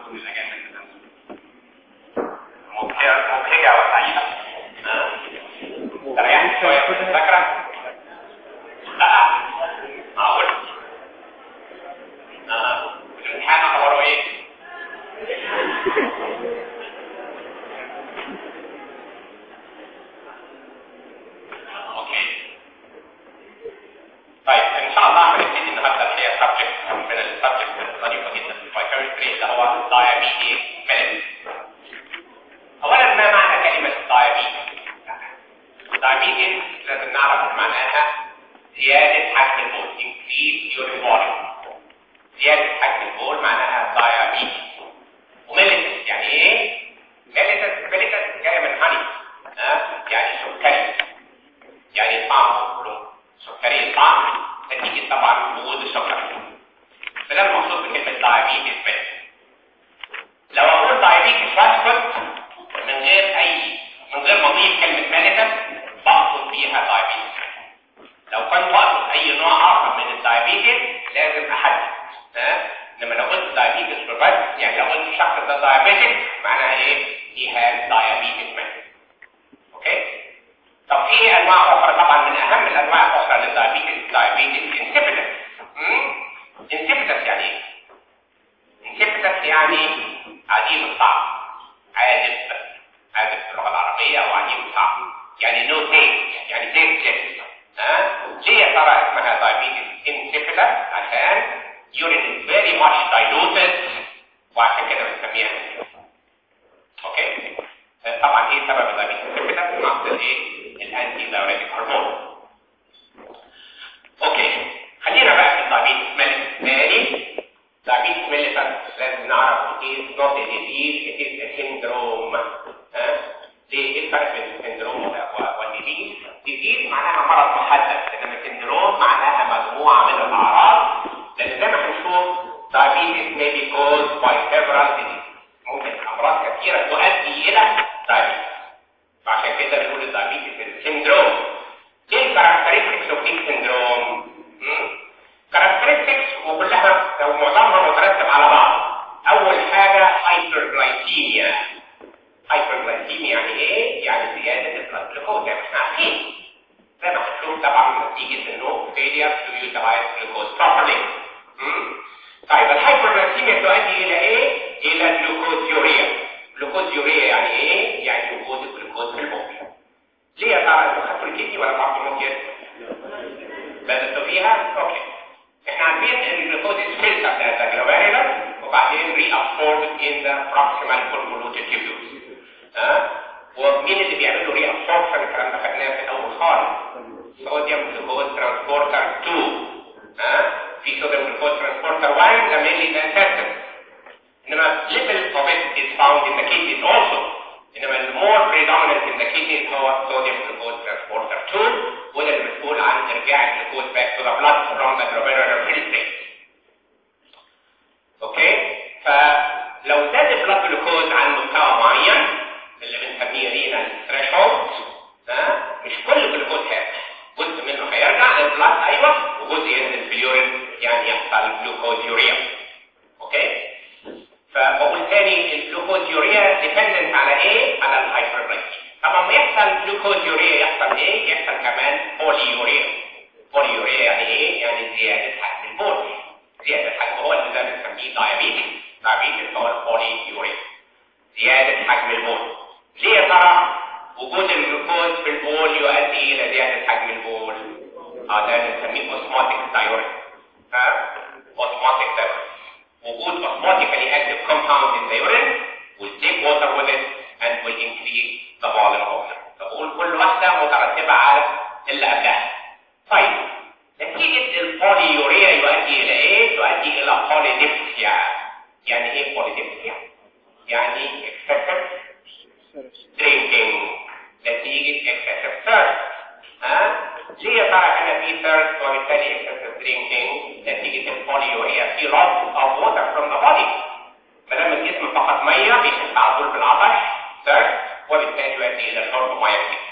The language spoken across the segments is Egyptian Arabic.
كل الاجازه كده مبهجه مبهجه وسعيده ها تريحت شويه في الفكره لا معقول اه الامتحان اخباره ايه اوكي طيب ان شاء الله هنبتدي النهارده اللي هي سبجكت من السبجكت الظريفه جدا في البايوكيمستري اللي هو diabetes mellitus اولا ما معنى كلمه diabetes diabetes لازم نعرف معناها زياده حجم البول increase urine volume زياده حجم البول معناها diabetes وميليتس يعني ايه ميليتس ميليتس جايه من هاني ها يعني سكري يعني طعم كله سكري الطعم نتيجه طبعا وجود السكر فده المقصود بكلمه diabetes mellitus لو اقول diabetes فاسكت من غير اي من غير ما اضيف كلمه ميليتس بقصد بيها diabetes لو كنت اقصد اي نوع اخر من الدايابيتس لازم احدد ها لما لو قلت diabetes بس يعني لو قلت الشخص ده diabetic معناها ايه he has diabetes mellitus اوكي طب في انواع اخرى طبعا من اهم الانواع الاخرى للدايابيتس diabetes insipidus insipidus يعني ايه insipidus يعني عديم الطعم عادب عادب في اللغه العربيه او عديم الطعم يعني no taste يعني tasteless ها ليه يا ترى اسمها diabetes insipidus عشان urine is very much diluted وعشان كده بنسميها اوكي طبعا ايه سبب الدايابيتس insipidus نقصد ايه الانتي دايوريتيك هرمون اوكي خلينا بقى في الدايابيتس mellitus تاني diabetes mellitus لازم نعرف it is not a disease it is a syndrome ها ليه ايه الفرق بين السندروم والديزيز ديزيز معناها مرض محدد انما السندروم معناها مجموعه من الاعراض لان زي ما هنشوف diabetes may be caused by several diseases ممكن امراض كثيره تؤدي الى diabetes فعشان كده بنقول الدايابيتس سندروم ايه الكاركترستكس اوف ديك سندروم كاركترستكس وكلها او معظمها مترتب على بعض اول حاجه هايبرجلايكيميا هايبرجلايكيميا يعني ايه يعني زياده البلاد جلوكوز زي ما احنا عارفين زي ما هنشوف طبعا نتيجه انه failure to utilize glucose properly طيب الهايبرجلايكيميا تؤدي الى ايه الى جلوكوزيوريا جلوكوزيوريا يعني ايه يعني وجود الجلوكوز في البول ليه يا ترى انتوا خدتوا الكيدني ولا تعرفوا الموت بدأتوا فيها اوكي احنا عارفين ان الجلوكوز is filtered as a glomerular وبعدين reabsorbed in the proximal convoluted tubules ها ومين اللي بيعمل له reabsorption الكلام ده خدناه في الاول خالص صوديوم جلوكوز ترانسبورتر 2 ها في صوديوم جلوكوز ترانسبورتر 1 ده mainly the intestine انما little of it is found in the kidneys also انما ال more predominant in the kidneys هو sodium glucose transporter 2 وده اللي مسؤول عن ارجاع الجلوكوز back to the blood from the glomerular filtrate اوكي فلو زاد البلاد جلوكوز عن مستوى معين اللي بنسميه رينال ثريشولد ها مش كل جلوكوز هيرجع جزء منه هيرجع للبلاد ايوه وجزء ينزل في اليورين يعني يحصل جلوكوزيوريا اوكي فبقول تاني الجلوكوزيوريا ديبندنت على ايه؟ على الهايبرجلايكيميا طبعا ما يحصل جلوكوزيوريا يحصل ايه؟ يحصل كمان بوليوريا بوليوريا يعني ايه؟ يعني زيادة حجم البول زيادة حجم هو اللي ده بنسميه دايابيتس دايابيتس هو البوليوريا زيادة حجم البول ليه يا ترى وجود الجلوكوز في البول يؤدي الى زيادة حجم البول؟ اه ده بنسميه اوسموتيك دايوريك ها؟ اوسموتيك دايوريك وجود osmotically active compound in the urine will take water with it and will increase the volume of urine. فبقول كل واحدة مترتبة على اللي قبلها. طيب نتيجة البوليوريا يؤدي إلى إيه؟ يؤدي إلى بوليديبسيا. يعني إيه بوليديبسيا؟ يعني excessive drinking نتيجة excessive thirst. ها؟ ليه يا ترى هنا في thirst وبالتالي excessive drinking نتيجة البوليوريا في loss of water from the body ما دام الجسم فقط مية بيحس على طول بالعطش thirst وبالتالي يؤدي إلى شرب مية كتير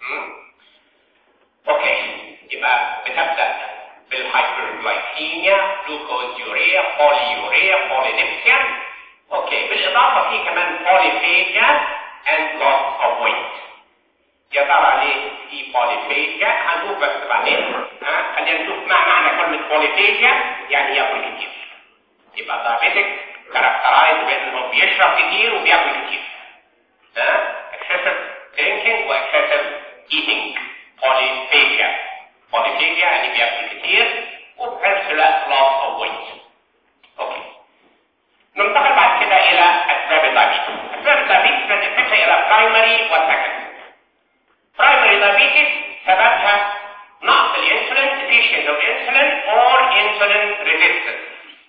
اوكي يبقى بتبدأ بالهايبرجلايكيميا جلوكوزيوريا بوليوريا بوليديبسيا اوكي بالاضافه في كمان بوليفيجيا اند loss of weight يا ترى ليه في بوليفيجيا هنشوف بس بعدين ها خلينا نشوف ما معنى كلمه بوليفيجيا يعني ياكل كتير يبقى دايابيتك كاركترايز بانه بيشرب كتير وبياكل كتير ها excessive drinking و excessive eating polyphagia polyphagia يعني بياكل كتير وفي نفس الوقت loss of weight اوكي ننتقل بعد كده الى اسباب الدايابيتس اسباب الدايابيتس بنقسمها الى برايمري وسكندري برايمري دايابيتس سببها نقص الانسولين deficient of insulin or insulin resistance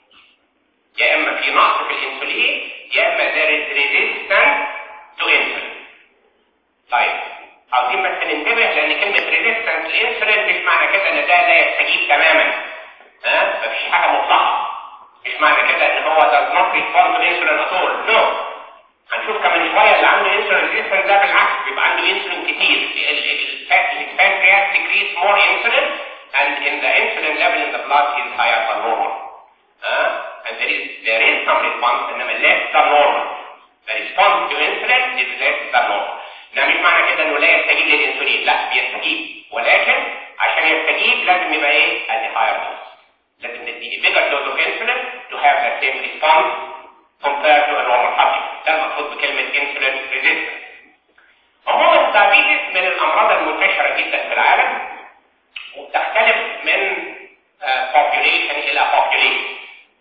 يا اما في نقص في الانسولين يا اما there is resistance to insulin طيب عاوزين بس ننتبه لان كلمه resistance للانسولين مش معنى كده ان ده لا يستجيب تماما ها مفيش حاجه مطلقه مش معنى كده ان هو does not respond to insulin at all no هنشوف كمان شويه اللي عنده انسولين ريزيستنس ده بالعكس بيبقى عنده انسولين كتير البانكرياس secretes more insulin and in the insulin level in the blood is higher than normal uh, and there is there is some response انما less than normal the response to insulin is less than normal ده مش معنى كده انه لا يستجيب للانسولين لا بيستجيب ولكن عشان يستجيب لازم يبقى ايه at a higher dose لازم نديه bigger dose of insulin to have the same response compared to a normal subject ده المقصود بكلمة insulin resistance عموما الدايابيتس من الأمراض المنتشرة جدا في العالم وبتختلف من uh, population إلى population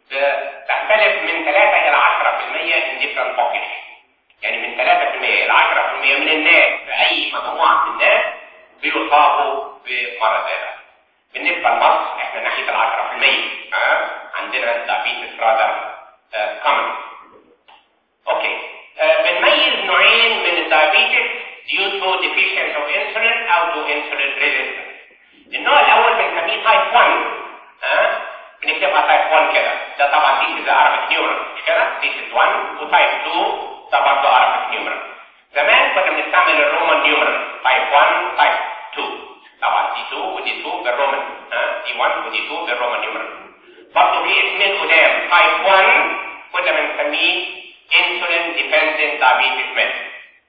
تختلف من 3 إلى 10% in different population يعني من 3% إلى 10% من الناس في أي مجموعة من الناس بيصابوا بمرض هذا بالنسبة لمصر احنا ناحية ال 10% ها عندنا دايابيتس رادر كومن اوكي آه بنميز نوعين من الدايابيتس due to deficiency of insulin او to insulin resistance النوع الاول بنسميه تايب 1 ها بنكتبها تايب 1 كده ده طبعا دي از عربيك نيورال مش كده دي از 1 وتايب 2 ده برضه عربيك نيورال زمان كنا بنستعمل الرومان نيورال تايب 1 تايب 2 طبعا دي 2 ودي 2 بالرومان ها دي 1 ودي 2 بالرومان نيورال برضه في اسمين قدام تايب 1 كنا بنسميه انسولين ديبندنت diabetes mellitus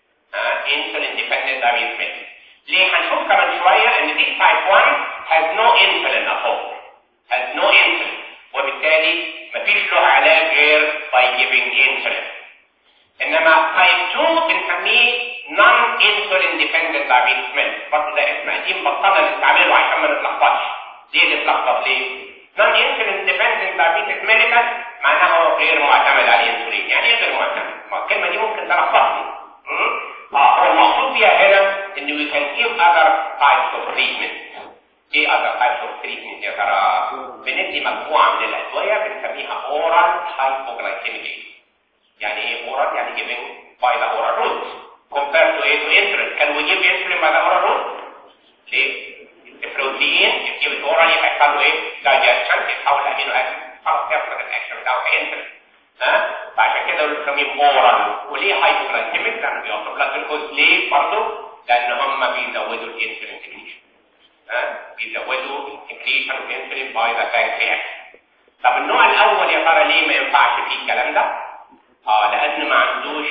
انسولين ديبندنت diabetes mellitus ليه هنشوف كمان شويه ان دي تايب 1 has no insulin at all has no insulin وبالتالي مفيش له علاج غير by giving insulin انما تايب 2 بنسميه non insulin dependent diabetes mellitus برضه ده اسم قديم بطلنا نستعمله عشان ما نتلخبطش ليه نتلخبط ليه؟ non insulin dependent diabetes mellitus معناها هو غير معتمد على الانسولين يعني ايه غير معتمد؟ ما الكلمه دي ممكن تلخبطني اه هو المقصود بيها هنا ان we can give other types of treatment ايه other types of treatment يا ترى؟ بندي مجموعه من الادويه بنسميها oral hypoglycemic agent يعني ايه oral؟ يعني giving by the oral route compared to ايه to insulin can we give insulin by the oral route؟ ليه؟ البروتين يجيب الاورال يحصل له ايه؟ دايجستشن يتحول لامينو اسيد خلاص يفقد الاكشن بتاعه هينزل ها فعشان كده بنسميه اورال وليه هايبوغلايكيميك لانه بيوصل بلاد جلوكوز ليه برضه؟ لان هم بيزودوا الانسولين سكريشن ها بيزودوا السكريشن اوف انسولين باي ذا بانكرياس طب النوع الاول يا ترى ليه ما ينفعش فيه الكلام ده؟ اه لان ما عندوش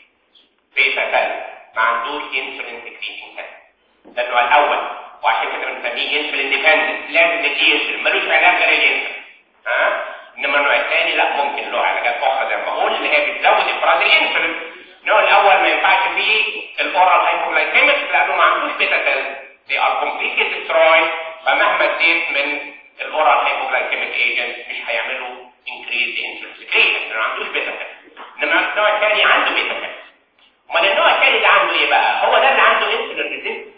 بيتا سيل ما عندوش انسولين سكريشن سيل ده النوع الاول وعشان كده بنسميه انسولين ديبندنت لازم نديه انسولين ملوش علاج غير الانسولين ها انما النوع الثاني لا ممكن له علاجات اخرى زي ما بقول اللي هي بتزود افراز الانسولين النوع الاول ما ينفعش فيه الاورال هايبوغلايكيميك لانه ما عندوش بيتا سيل they are completely destroyed فمهما اديت من الاورال هايبوغلايكيميك ايجنت مش هيعملوا increase insulin secretion لانه ما عندوش بيتا سيل انما النوع الثاني عنده بيتا سيل امال النوع الثاني ده عنده ايه بقى؟ هو ده اللي عنده انسولين ريزيستنس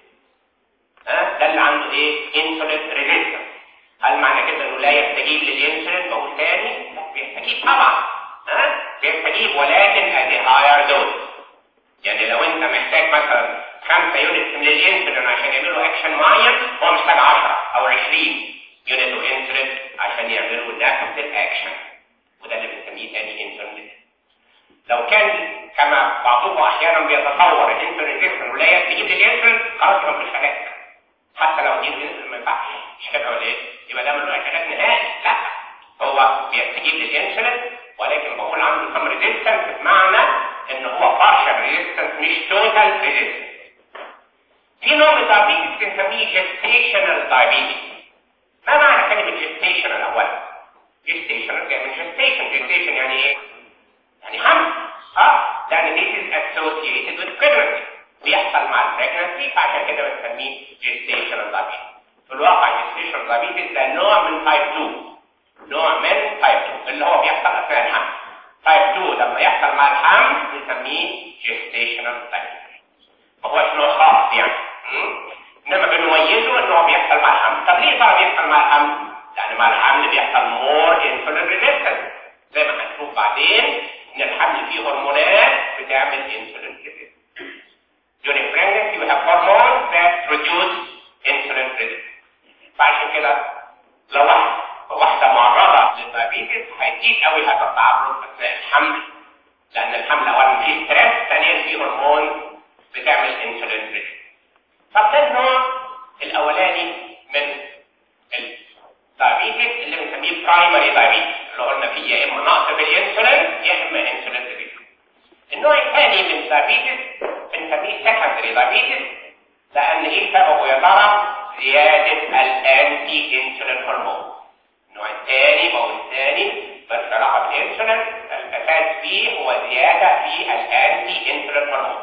ها ده اللي عنده ايه انسولين ريزيستنس هل معنى كده انه لا يستجيب للانسولين بقول تاني بيستجيب طبعا ها بيستجيب ولكن at a higher dose يعني لو انت محتاج مثلا 5 يونت من الانسولين عشان يعملوا اكشن معين هو محتاج 10 او 20 يونت اوف انسولين عشان يعملوا نفس الاكشن وده اللي بنسميه تاني انسولين لو كان كما بعضكم احيانا بيتصور الانسولين ريزيستنس ولا يستجيب للانسولين خلاص ما فيش علاج حتى لو دي الانسولين ما ينفعش مش كده ولا ايه؟ يبقى ده ملوش علاج نهائي لا هو بيستجيب للانسولين ولكن بقول عنه عنده سم ريزيستنس بمعنى ان هو بارشال ريزيستنس مش توتال ريزيستنس في نوع من الدايابيتس بنسميه جستيشنال دايابيتس ما معنى كلمة جستيشنال اولا؟ جستيشنال جاي من جستيشن جستيشن يعني ايه؟ يعني حمل اه لان this is associated with pregnancy بيحصل مع البريجنسي فعشان كده بنسميه جستيشنال دايابيتس في الواقع جستيشنال دايابيتس ده نوع من تايب 2 نوع من تايب 2 اللي هو بيحصل اثناء الحمل تايب 2 لما يحصل مع الحمل بنسميه جستيشنال دايابيتس ما هوش نوع خاص يعني انما بنميزه ان هو بيحصل مع الحمل طب ليه ترى بيحصل مع الحمل لان مع الحمل بيحصل مور انسولين ريزيستنس زي ما هنشوف بعدين ان الحمل فيه هرمونات بتعمل انسولين ريزيستنس during pregnancy we have hormones that produce insulin resistance فعشان كده لو واحد واحدة معرضة للدايابيتس هيزيد قوي هذا التعرض اثناء الحمل لان الحمل اولا فيه ستريس ثانيا فيه هرمون بتعمل انسولين ريزيستنس طب ده النوع الاولاني من الدايابيتس اللي بنسميه برايمري دايابيتس اللي قلنا فيه يا اما نقص في الانسولين يا اما انسولين ريزيستنس النوع الثاني من الدايابيتس بنسميه سكندري دايابيتس لان ايه سببه يا ترى زياده الانتي انسولين هرمون النوع الثاني ما هو الثاني بس علاقه بالانسولين الاساس فيه هو زياده في الانتي انسولين هرمون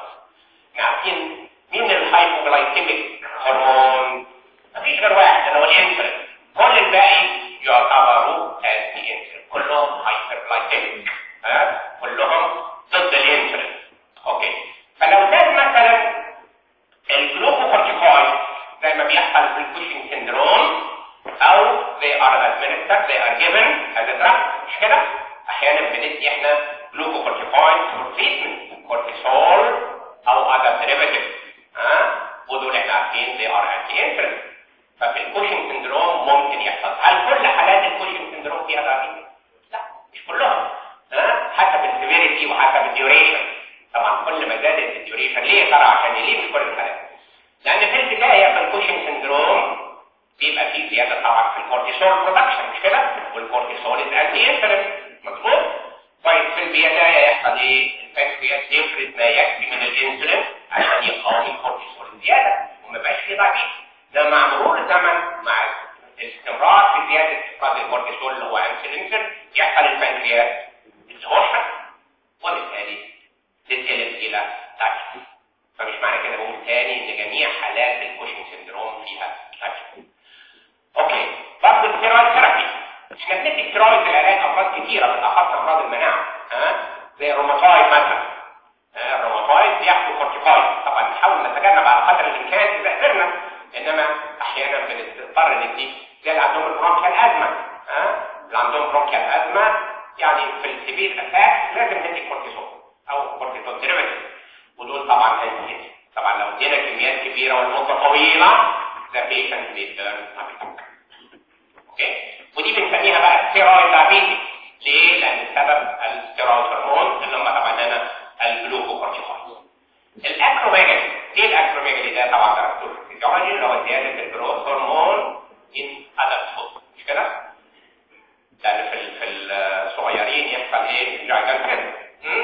عارفين مين الهايبوغلايكيميك هرمون مفيش غير واحد اللي هو الانسولين كل الباقي يعتبروا انتي انسولين كلهم هايبرغلايكيميك ها كلهم ضد الانسولين اوكي فلو زاد مثلا الجلوكوكورتيكويد زي ما بيحصل في الكوشنج سيندروم او they are administered they are given as a drug مش كده احيانا بندي احنا جلوكوكورتيكويد for treatment كورتيسول او other derivatives ها ودول احنا عارفين they are anti insulin ففي الكوشنج سيندروم ممكن يحصل هل كل حالات الكوشنج سيندروم فيها دايابيتس؟ لا مش كلهم ها حسب السيفيريتي وحسب الديوريشن طبعا كل ما زادت الديوريشن ليه ترى عشان ليه مش كل الحالات لان في البدايه في الكوشنج سيندروم بيبقى فيه زياده طبعا في الكورتيسول برودكشن مش كده والكورتيسول از انتي انسولين مظبوط طيب في البدايه يحصل ايه البنكرياس يفرز ما يكفي من الانسولين عشان يقاوم الكورتيسول الزياده وما يبقاش فيه ضعيف ده مع مرور الزمن مع الاستمرار في زياده افراز الكورتيسول اللي هو انسولين يحصل البنكرياس ديسورشن وبالتالي تتقلب الى ضعيف فمش معنى كده بقول تاني ان جميع حالات الكوشنج سيندروم فيها ضعيف اوكي برضه الستيرويد ثيرابي احنا بندي ستيرويد لعلاج امراض كتيره بالاخص امراض المناعه ها زي الروماتويد مثلا ها الروماتويد بياخدوا كورتيكويد طبعا نحاول نتجنب على قدر الامكان اذا قدرنا انما احيانا بنضطر ندي زي اللي عندهم البرونكيال ازمه ها اللي عندهم برونكيال ازمه يعني في السبيل اتاك لازم ندي كورتيزون او كورتيزون ديريفيتيف ودول طبعا انتي طبعا لو ادينا كميات كبيره والمده طويله the patient may turn diabetic. اوكي ودي بنسميها بقى ستيرويد دايابيتس ليه؟ لان السبب الستيرويد هرمون اللي هم طبعا هنا الجلوكوكورتيكويد. الاكروميجالي ايه الاكروميجالي ده طبعا ده دكتور فيزيولوجي اللي هو زياده الجروث هرمون ان ادلتهود مش كده؟ لان في في الصغيرين يحصل ايه؟ جايجان كده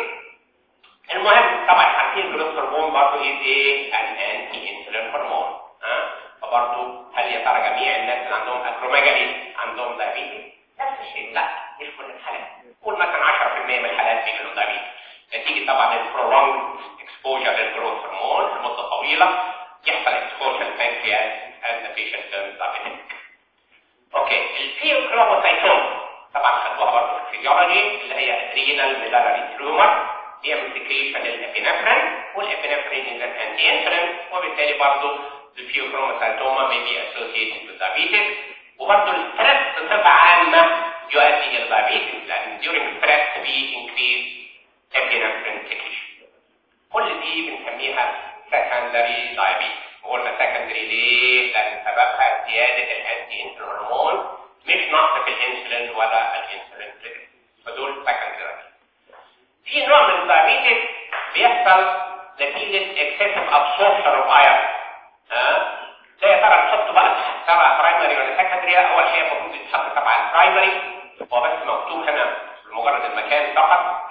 المهم طبعا عارفين الجروث هرمون برضه ايه؟ ان انتي انسولين هرمون ها؟ فبرضه هل يا ترى جميع الناس اللي عندهم اكروميجالي عندهم دايابيتس؟ نفس الشيء لا مش كل الحالات قول مثلا 10% من الحالات بيجي لهم دايابيتس نتيجه طبعا البرولونج اكسبوجر للجروث هرمون لمده طويله يحصل اكسبوجر للبنكرياس and the patient turns diabetic. اوكي الفيوكروموسايتوم طبعا خدوها برضه في الفيزيولوجي اللي هي ادرينال ميدالري تيومر هي سكريشن للابينفرين والابينفرين از انتي انسولين وبالتالي برضه الفيوكروموسايتوما may be associated with diabetes وبرضه الستريس بصفة عامة يؤدي إلى diabetes لأن during stress في increase epinephrine secretion كل دي بنسميها secondary diabetes وقلنا secondary ليه؟ لأن سببها زيادة الأنتي انسولين هرمون مش نقص في الانسولين ولا الانسولين resistance فدول secondary في نوع من الدايابيتس بيحصل نتيجة excessive absorption of iron ها ده يا ترى نحطه بقى تبع برايمري ولا سكندري اول حاجه المفروض يتحط تبع البرايمري هو بس مكتوب هنا لمجرد المكان فقط عشان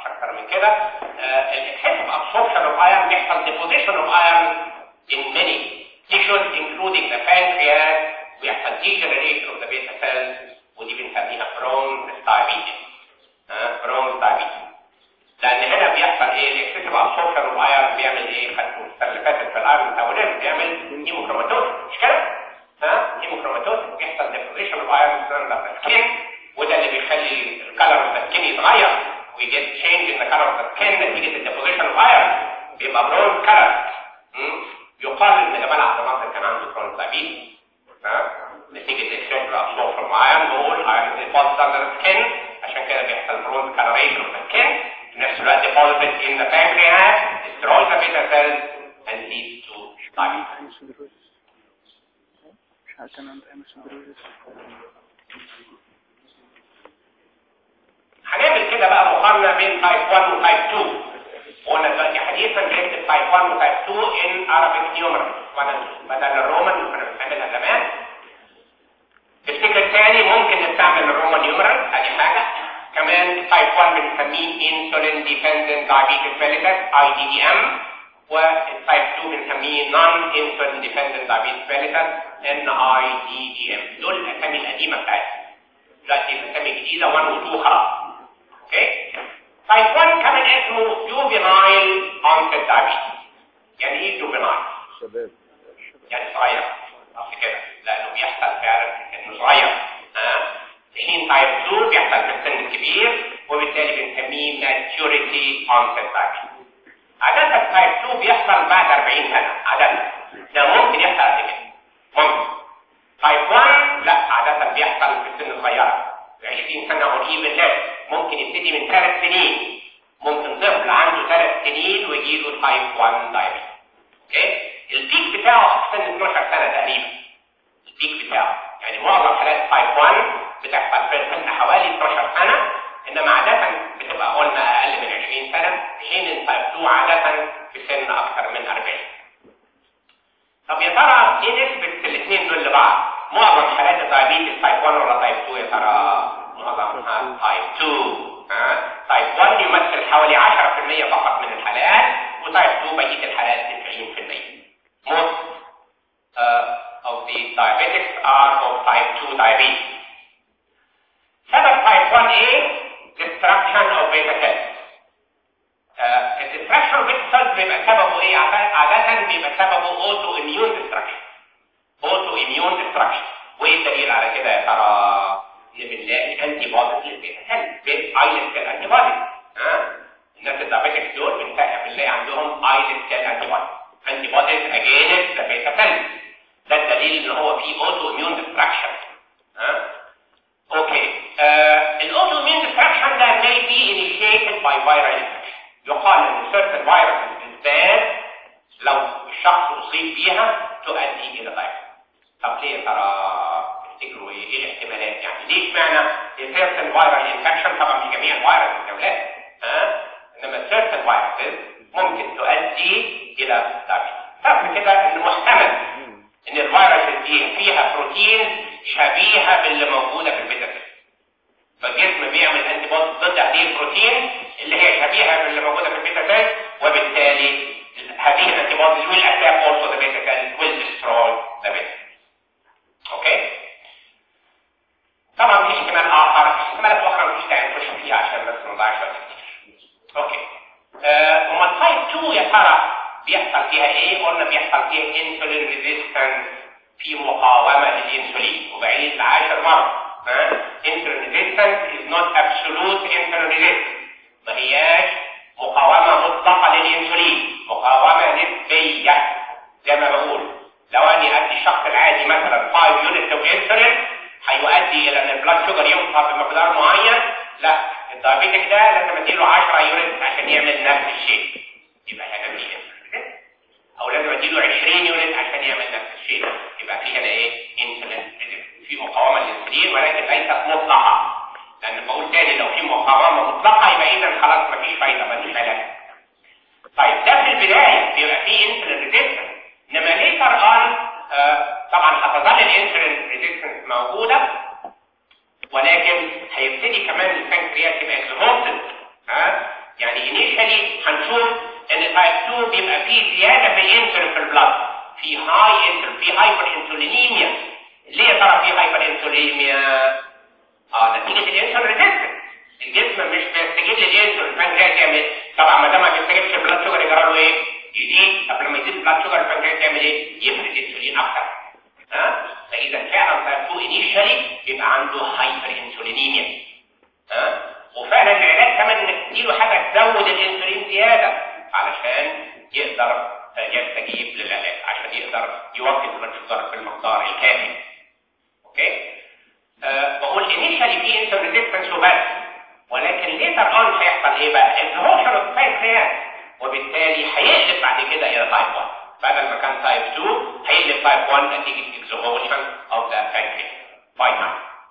من كده الاكسسيف ابسوربشن اوف ايرون بيحصل ديبوزيشن اوف ايرون in many tissues including the pancreas ويحصل degeneration of the beta cells ودي بنسميها برون diabetes برون diabetes لان هنا بيحصل ايه الاكسسيف ابسوربشن اوف ايرون بيعمل ايه خدتوا السنه اللي فاتت في الايرون ميتابوليزم بيعمل هيموكروماتوز مش كده ها هيموكروماتوز بيحصل ديبوزيشن اوف ايرون في السكين وده اللي بيخلي الكلر اوف السكين يتغير ويجيت تشينج ان كلر اوف السكين نتيجه الديبوزيشن اوف ايرون بيبقى برون كلر يقال ان جمال عبد الناصر كان عنده برون دايبيتس ها نتيجه اكسسيف ابسوربشن اوف ايرون دول ايرون ديبوزيت اندر السكين عشان كده بيحصل برون كلريشن اوف السكين في نفس الوقت deposited in the pancreas destroys the beta cells and leads to diabetes. مش عارف انا عندي امسندروزس هنعمل كده بقى مقارنة بين تايب 1 وتايب 2 وقلنا دلوقتي حديثا بنكتب تايب 1 وتايب 2 in Arabic numerals بدل الرومان اللي كنا بنعملها زمان الفكرة الثاني ممكن نستعمل الرومان نيومرال ادي حاجة كمان تايب 1 بنسميه انسولين ديبندنت diabetes mellitus IDDM والتايب 2 بنسميه نون انسولين ديبندنت diabetes mellitus NIDDM دول الاسامي القديمة بتاعتهم دلوقتي الاسامي الجديدة 1 و 2 خلاص اوكي تايب 1 كمان اسمه juvenile onset diabetes يعني ايه juvenile؟ شباب يعني صغير اصل كده لانه بيحصل فعلا انه صغير ها حين تايب 2 بيحصل في السن الكبير وبالتالي بنسميه maturity onset diabetes عادة تايب 2 بيحصل بعد 40 سنة عادة ده ممكن يحصل قبل كده ممكن تايب 1 لا عادة بيحصل في السن الصغيرة 20 سنة او even less ممكن يبتدي من ثلاث سنين ممكن طفل عنده ثلاث سنين ويجي له تايب 1 دايبيتس اوكي البيك بتاعه في سن 12 سنة تقريبا البيك بتاعه يعني معظم حالات تايب 1 بتحصل في سن حوالي 12 سنة انما عادة بتبقى قلنا اقل من 20 سنة حين التايب 2 عادة في سن اكثر من 40 طب يا ترى ايه نسبة الاثنين دول لبعض؟ معظم حالات الدايابيتس تايب 1 ولا تايب 2 يا ترى؟ معظمها تايب 2 ها؟ تايب 1 يمثل حوالي 10% فقط من الحالات وتايب 2 بقية الحالات 90% Most uh, of the diabetics are of type 2 diabetes. سبب type 1A destruction of beta cells. الديستراكشن اوف beta cells بيبقى سببه ايه؟ عادة بيبقى سببه اوتو اميون ديستراكشن. اوتو اميون ديستراكشن. وايه الدليل على كده يا ترى؟ ان بنلاقي انتي بوديز للبيتا سيل، بيت ايلت سيل انتي بوديز. ها؟ الناس الدايابيتكس دول بنلاقي بنلاقي عندهم ايلت سيل انتي بوديز. انتي بوديز اجينست ذا بيتا سيل. ده الدليل ان هو في اوتو اميون ديستراكشن. ها؟ اوكي. الاوتو اميون ديستراكشن ده may be initiated by viral infection. يقال ان certain viruses بالذات لو الشخص اصيب بيها تؤدي الى ضعف. طب ليه يا ترى تفتكروا ايه ايه الاحتمالات يعني ليه اشمعنى certain viral infection طبعا مش جميع الفيروس يا اولاد ها انما certain viruses ممكن تؤدي الى ضعف. تعرف كده ان محتمل ان الفيروس دي فيها بروتين شبيهه باللي موجوده في البيتا سيل. فالجسم بيعمل انتي بودي ضد هذه البروتين اللي هي شبيهه باللي موجوده في البيتا سيل وبالتالي هذه الانتي بودي will attack also the beta cell will destroy the beta اوكي طبعا في احتمال اخر احتمالات اخرى مفيش داعي نخش فيها عشان بس ما نضيعش وقت كتير اوكي امال تايب 2 يا ترى بيحصل فيها ايه قلنا بيحصل فيها انسولين ريزيستنس في مقاومه للانسولين وبعيد لعاشر مره insulin resistance is not absolute insulin resistance ما هياش مقاومة مطلقة للإنسولين مقاومة نسبية زي ما بقول لو أني أدي الشخص العادي مثلا 5 يونت اوف انسولين هيؤدي إلى أن البلاد شوجر ينقص بمقدار معين لا الدايابيتك ده لازم أديله 10 يونت عشان يعمل نفس الشيء يبقى هنا مش انسولين أو لازم أديله 20 يونت عشان يعمل نفس الشيء يبقى في هنا إيه انسولين في مقاومة للانسولين ولكن ليست مطلقة لأن بقول تاني لو في مقاومة مطلقة يبقى إذا خلاص مفيش فايدة مفيش علاج. طيب ده في البداية بيبقى فيه انسولين ريزيستنس إنما ليتر أون آه طبعا هتظل الانسولين ريزيستنس موجودة ولكن هيبتدي كمان البنكرياس يبقى اكزهوستد ها يعني انيشالي هنشوف ان تايب 2 بيبقى فيه زياده في الانسولين في البلاد في هاي انسولين في هايبر انسولينيميا ليه يا ترى في هايبر انسولينيميا اه نتيجه الانسولين ريزيستنس الجسم مش بيستجيب للانسولين البنكرياس يعمل طبعا ما دام ما بيستجيبش البلاد شوجر يجرى له ايه يزيد قبل ما يزيد البلاد شوجر البنكرياس يعمل ايه يفرز انسولين اكتر ها فاذا فعلا تايب 2 انيشالي بيبقى عنده هايبر انسولينيميا ها وفعلا العلاج كمان انك تديله حاجه تزود الانسولين زياده علشان يقدر يستجيب للعلاج عشان يقدر يوقف البلاد شوجر بالمقدار الكافي اوكي أه بقول انيشالي في انسولين ريزيستنس وبس ولكن ليتر اون هيحصل ايه بقى انهوشن اوف بانكرياس وبالتالي هيقلب بعد كده الى تايب 1 بدل ما كان تايب 2 هيقلب تايب 1 نتيجه اكزوهوشن اوف ذا بانكرياس باي تايم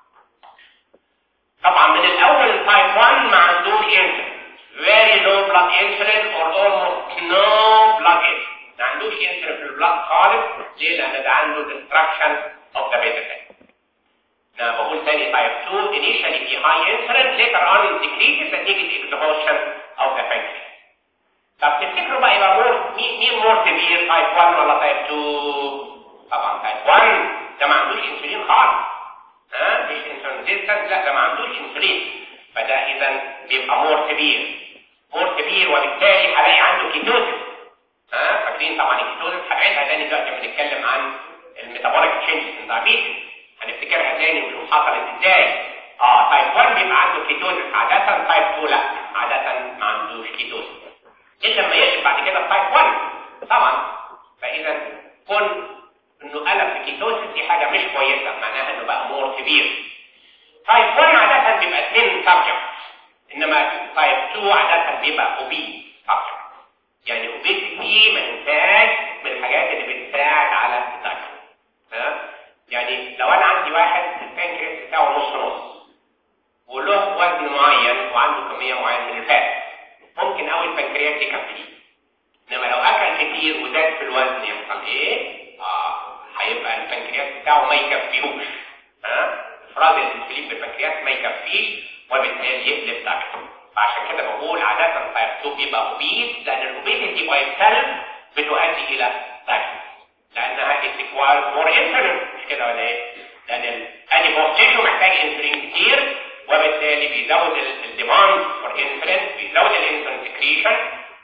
طبعا من الاول تايب 1 ما عندوش انسولين very low blood insulin or almost no blood insulin ما عندوش انسولين في البلاد خالص ليه لان ده عنده destruction of the beta cell انا بقول تاني تايب 2 initially في high insulin later on decreases نتيجه exhaustion of the pancreas طب تفتكروا بقى يبقى مور مين مين مور سيفير تايب 1 ولا تايب 2 طبعا تايب 1 ده ما عندوش انسولين خالص ها مش انسولين ريزيستنس لا ده ما عندوش انسولين فده اذا بيبقى مور سيفير مور سيفير وبالتالي هلاقي عنده كيتوزيس ها فاكرين طبعا الكيتوزيس هنعيدها تاني دلوقتي بنتكلم عن الميتابوليك تشينجز ان دايابيتس هنفتكرها تاني ونشوف حصلت ازاي اه تايب 1 بيبقى عنده كيتوزيس عادة تايب 2 لا عادة ما عندوش كيتوزيس الا لما يقلب بعد كده تايب 1 طبعا فاذا كون انه قلب في كيتوزيس دي حاجة مش كويسة معناها انه بقى مور كبير تايب 1 عادة بيبقى 2 سبجكت انما تايب 2 عادة بيبقى اوبي سبجكت يعني اوبيسيتي ما ننساش من الحاجات اللي بتساعد على الدايت ها يعني لو انا عندي واحد البنكرياس بتاعه نص نص وله وزن معين وعنده كميه معينه من الفات ممكن قوي البنكرياس يكفيه انما لو اكل كتير وزاد في الوزن يحصل ايه؟ اه هيبقى البنكرياس بتاعه ما يكفيهوش ها افراز الانسولين بالبنكرياس ما يكفيش وبالتالي يقلب دايت فعشان كده بقول عاده تايب 2 بيبقى اوبيس لان الاوبيسيتي باي سيلف بتؤدي الى دايت لانها بتكوال مور انسولين مش كده ولا ايه؟ لان الاديبوستيشن محتاج انسولين كتير وبالتالي بيزود الديماند فور انسولين بيزود الانسولين سكريشن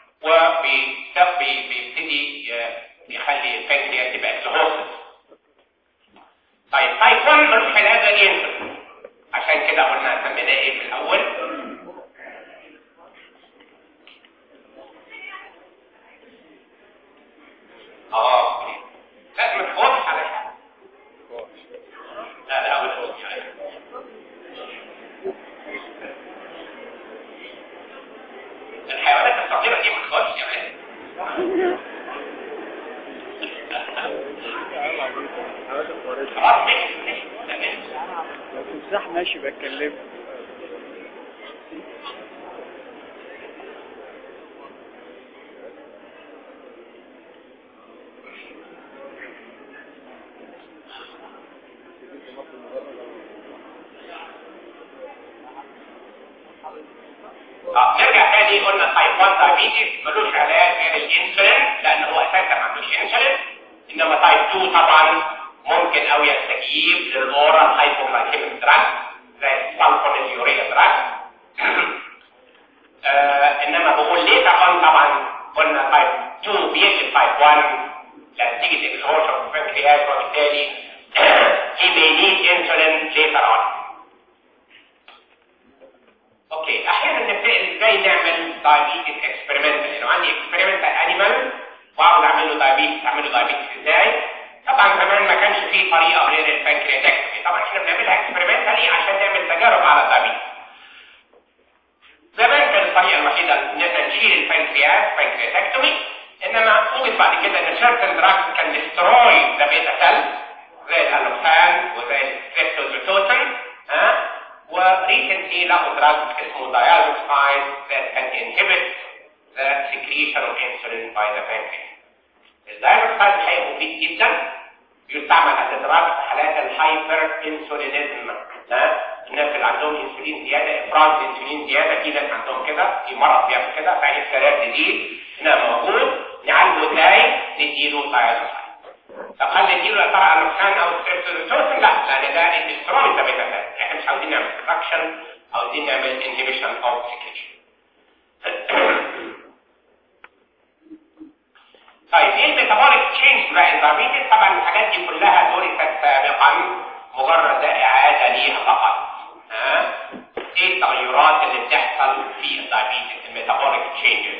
وبيبتدي يخلي البنكرياس تبقى اكزهوستد طيب تايب 1 ملوش علاج غير انسولين عشان كده قلنا سميناه ايه في الاول؟ اه لا ما تخوفش على حاجه لا لا ما تخوفش على حاجه الحيوانات الصغيره دي ما تخوفش يعني خلاص ماشي ماشي تمام لو تمساح ماشي بتكلمه اه نرجع تاني قلنا تايب 1 دايابيتس ملوش علاج غير الانسولين لان هو اساسا ما عندوش انسولين انما تايب 2 طبعا ممكن او يستجيب للاورال هايبوغلايكيميك دراج زي السلفونيليوريا دراج آه انما بقول ليه طبعا طبعا قلنا تايب 2 بيقلب تايب 1 نتيجه اكسهوشن في البنكرياس وبالتالي he may need insulin later on اوكي احيانا نبتدي ازاي نعمل دايابيتس اكسبيرمنتال لو عندي اكسبيرمنتال انيمال واقعد اعمل له دايابيتس اعمل له دايابيتس ازاي طبعا زمان ما كانش في طريقه غير البنكرياتكتومي طبعا احنا بنعملها اكسبيرمنتالي عشان نعمل تجارب على الدايابيتس زمان كانت الطريقه الوحيده ان احنا نشيل البنكرياس بنكرياتكتومي انما وجد بعد كده ان certain drugs can destroy the beta cells زي الالوفان وزي الستريبتوزوتوتن ها وريسنتلي لقوا دراج اسمه diazoxide that can inhibit the secretion of insulin by the pancreas. الدايزوكسايد الحقيقه مفيد جدا يستعمل as a drug في حالات الهايبر انسولينيزم ها الناس اللي عندهم انسولين زياده افراز انسولين زياده في ناس عندهم كده في مرض بيعمل كده فعين السكريات تزيد هنا موجود نعالجه ازاي نديله تايروسايد طب هل نديله يا ترى الروكسان او السيرتوتوسن لا لان ده الكوليسترول ده بيتا احنا مش عاوزين نعمل ريدكشن عاوزين نعمل انهبيشن اوف سكريشن طيب ايه الميتابوليك تشينج بقى الدايابيتس طبعا الحاجات دي كلها درست سابقا مجرد اعاده ليها فقط ها ايه التغيرات اللي بتحصل في الدايابيتس الميتابوليك تشينجز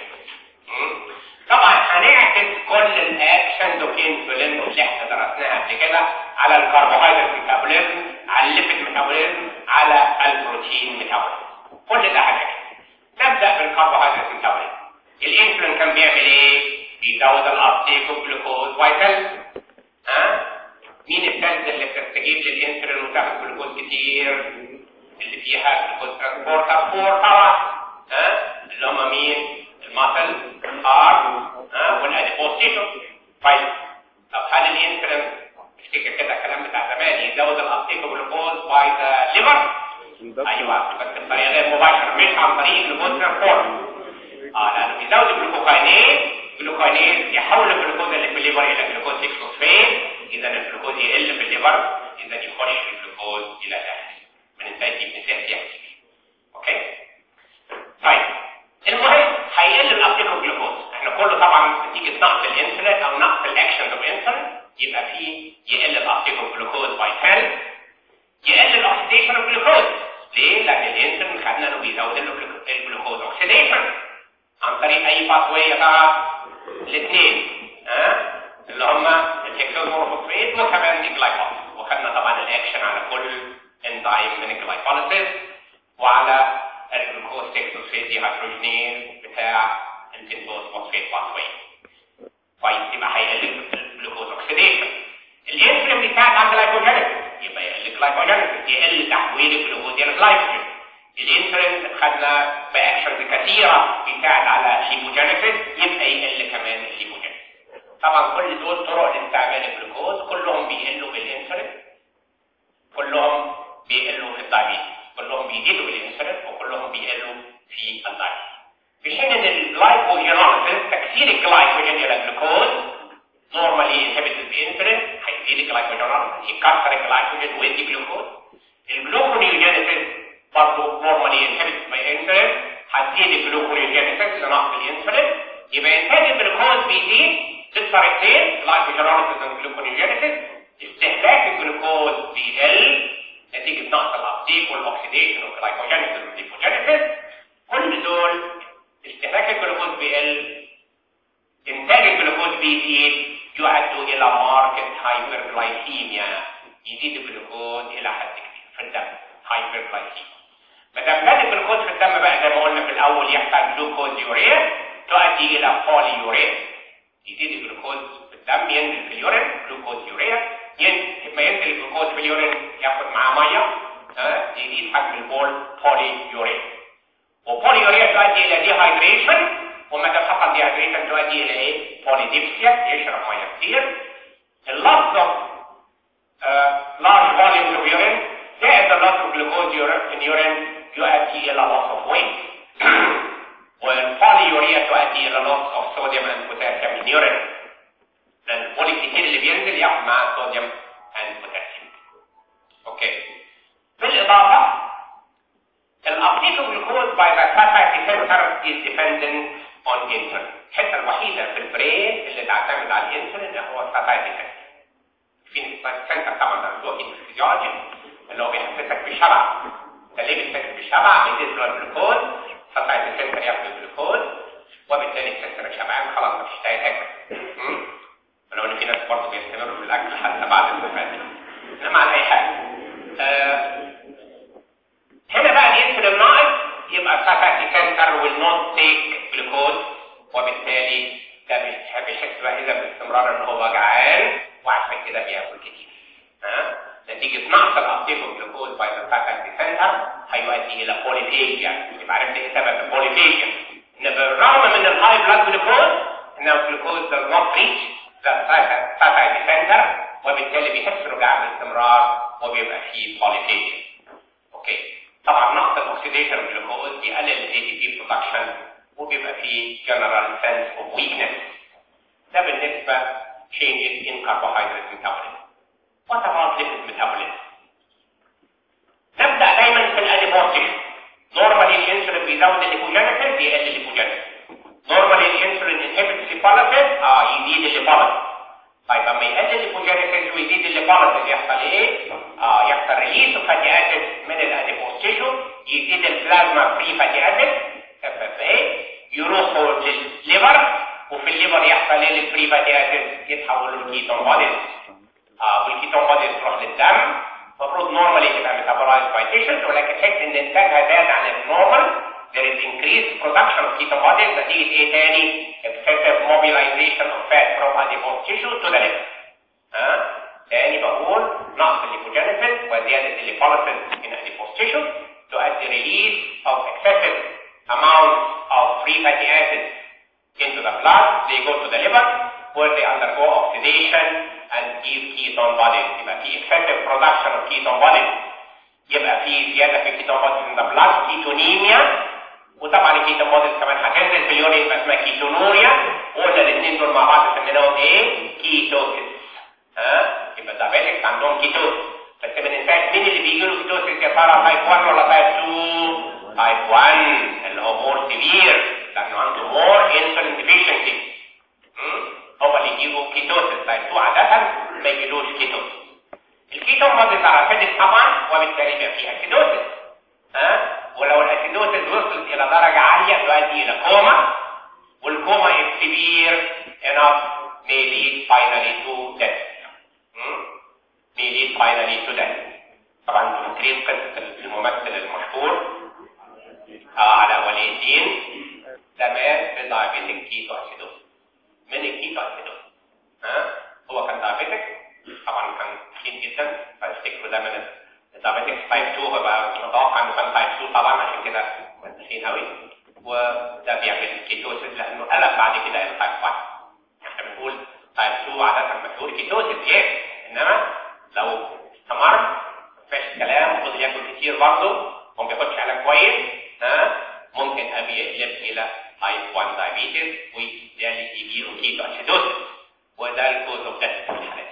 طبعا هنعكس كل الاكشنز اوف انسولين اللي احنا درسناها قبل كده على الكربوهيدرات ميتابوليزم على الليبيد ميتابوليزم على البروتين ميتابوليزم كل ده هنعكس نبدا بالكربوهيدرات ميتابوليزم الانسولين كان بيعمل ايه بيزود الابتيك اوف جلوكوز فيتال ها مين السيلز اللي بتستجيب للانسولين وتاخد جلوكوز كتير اللي فيها جلوكوز ترانسبورتر 4 طبعا ها اللي هم مين الماسل ار ها والاديبوز تيشو طيب طب هل الانسولين افتكر كده الكلام بتاع زمان يزود الابتيك اوف جلوكوز باي ذا ليفر ايوه بس بطريقه غير مباشره مش عن طريق الجلوكوز ترانسبورتر اه لانه بيزود الجلوكوكاينيز الجلوكوكاينيز يحول الجلوكوز اللي في الليفر الى جلوكوز 6 فوسفات اذا الجلوكوز يقل في الليفر اذا يخش الجلوكوز الى داخل من انتهت مثال يحكي اوكي طيب المهم هيقل الابتيك اوف جلوكوز احنا كله طبعا نتيجه نقص الانسولين او نقص الاكشن اوف انسولين يبقى في يقل الابتيك اوف جلوكوز باي 10 يقل الاكسيديشن اوف جلوكوز ليه؟ لان الانسولين خدنا انه بيزود الجلوكوز اوكسيديشن عن طريق اي باثوي بقى الاثنين ها اللي هم الهكسوز مورفوسفيت وكمان الجلايكوز وخدنا طبعا الاكشن على كل انزيم من الجلايكوليسيس وعلى الجلوكوز 6 فوسفيت دي هيدروجينيز بتاع البنتوز فوسفيت باثوي طيب يبقى هيقل الجلوكوز اوكسيديشن الانسولين بيساعد على الجلايكوجينيسيس يبقى يقل الجلايكوجينيسيس يقل تحويل الجلوكوز الى جلايكوجين الانسولين خدنا باكشنز كثيره بيساعد على الليبوجينيسيس يبقى يقل كمان الليبوجينيسيس طبعا كل دول طرق لاستعمال الجلوكوز كلهم بيقلوا بالانسولين كلهم بيقلوا في الدايبيتس كلهم بيزيدوا بالانسولين وكلهم بيقلوا في الدايبيتس في حين ان الجلايكوجينيسيس تكسير الجلايكوجين الى الجلوكوز نورمالي انهبيتد بانسولين هيزيد الجلايكوجينيسيس يكسر الجلايكوجين ويدي جلوكوز الجلوكونيوجينيسيس برضه نورمالي انهبيتد باي انسولين هتزيد الجلوكونيوجينيسيس لنقص الانسولين يبقى انتاج الجلوكوز بيزيد بالطريقتين جلايكوجينيسيس والجلوكونيوجينيسيس استهلاك الجلوكوز بيقل نتيجه نقص الابتيك والاكسيديشن والجلايكوجينيسيس والليبوجينيسيس كل دول استهلاك الجلوكوز بيقل انتاج الجلوكوز بيزيد يؤدوا الى ماركت هايبرجلايكيميا يزيد الجلوكوز الى حد كبير في الدم هايبرجلايكيميا ما دام زاد الجلوكوز في الدم بقى زي ما قلنا في الاول يحتاج جلوكوز يوريا تؤدي الى بولي يوريا يزيد الجلوكوز في الدم ينزل في اليورين جلوكوز يوريا لما ينزل الجلوكوز في اليورين ياخد معاه ميه ها يزيد حجم البول بولي يوريا وبولي يوريا تؤدي الى ديهايدريشن وما دام حصل ديهايدريشن تؤدي الى ايه؟ بوليديبسيا يشرب ميه كتير اللفظ لارج فوليوم اوف يورين زائد اللفظ اوف جلوكوز في اليورين يؤدي الى loss of weight والبوليوريا تؤدي الى loss of sodium and potassium in urine لان البولي كتير اللي بينزل ياخد معاه صوديوم and potassium اوكي بالاضافه الابتيك اوف جلوكوز by the satiety center is dependent on insulin الحته الوحيده في البرين اللي تعتمد على الانسولين هو الساتايتي سنتر في سنتر طبعا ده في الفيزيولوجي اللي هو بيحسسك بالشبع ده ليه بيحسسك بالشبع بيزيد له الجلوكوز ساتايتي سنتر ياخد الجلوكوز وبالتالي تحس شبعان خلاص مفيش داعي تاكل ولو ان في ناس برضه بيستمروا في الاكل حتى بعد الاستفاده انما على اي حال آه هنا بقى الانسولين ناقص يبقى الساتايتي سنتر will not take glucose وبالتالي ده بيحس بقى اذا باستمرار ان هو جعان وعشان كده بياكل كتير ها نتيجه نقص الابتيك اوف جلوكوز باي ذا ساتايتي سنتر هيؤدي الى بوليفيجيا يبقى عرفت ايه سبب البوليفيجيا ان بالرغم من الهاي بلاد جلوكوز ان الجلوكوز does not reach the satiety center وبالتالي بيحس انه جعان باستمرار وبيبقى فيه بوليفيجيا اوكي طبعا نقص الاكسيديشن جلوكوز يقلل الاي تي بي برودكشن وبيبقى فيه جنرال سنس اوف ويكنس ده بالنسبه changes in carbohydrate metabolism. What about lipid metabolism? نبدا دايما في الاديبوز نورمالي الانسولين بيزود الليبوجينيسيس يقلل الليبوجينيسيس نورمالي الانسولين انهبيتس الليبوليسيس اه يزيد الليبوليسيس طيب اما يقلل الليبوجينيسيس ويزيد الليبوليسيس يحصل ايه؟ اه يحصل ريليس اوف فاتي اسيد من الاديبوز تيشو يزيد البلازما فري فاتي اسيد اف اف اي يروحوا للليفر وفي الليفر يحصل ايه للفري فاتي اسيد يتحولوا لكيتون بوديز اه والكيتون بوديز تروح للدم المفروض نورمالي تبقى ميتابولايز باي تيشوز ولكن حيث ان انتاجها زاد عن النورمال there is increased production of ketone bodies نتيجه ايه تاني excessive mobilization of fat from adipose tissue to the liver ها تاني بقول نقص الليبوجينيسيس وزياده الليبوليسيس in adipose tissue تؤدي release of excessive amounts of free fatty acids into the blood they go to the liver where they undergo oxidation and give ketone bodies يبقى في excessive production of ketone bodies يبقى في زياده في ketone bodies in the blood كيتونيميا وطبعا الكيتون بوديز كمان هتنزل في اليورين يبقى اسمها كيتونوريا وقلنا الاثنين دول مع بعض سميناهم ايه؟ كيتوسيس ها؟ يبقى الدايابيتكس عندهم كيتوس بس ما ننساش مين اللي بيجي له كيتوسيس يا ترى تايب 1 ولا تايب 2؟ تايب 1 اللي هو مور سيفير لانه عنده مور انسولين ديفيشنسي هو اللي يجيبه كيتوسيس تايب 2 عاده ما يجيلوش كيتوسيس الكيتون بوديز اسيدك طبعا وبالتالي بيبقى فيها كيتوسيس ها؟ ولو الاسيدوسيس وصلت الى درجة عالية تؤدي الى كوما والكوما is severe enough may lead finally to death hmm? may lead finally to death طبعا فاكرين قصة الممثل المشهور آه على ولي الدين ده مات بدايابيتك كيتو اسيدوس من الكيتو اسيدوس ها هو كان دايابيتك طبعا كان تخين جدا فافتكروا ده من الدايابيتكس تايب 2 بقى متوقع انه كان تايب 2 طبعا عشان كده كان تخين قوي وده بيعمل كيتوسيس لانه قلب بعد كده الى تايب 1 احنا بنقول تايب 2 عاده مشهور كيتوسيس يس انما لو استمر مفيش كلام وفضل ياكل كتير برضه وما بياخدش علاج كويس ها ممكن ابي يقلب الى تايب 1 دايابيتس وبالتالي يجي له كيتو اسيدوسيس وده الكوز اوف ديث في الحالات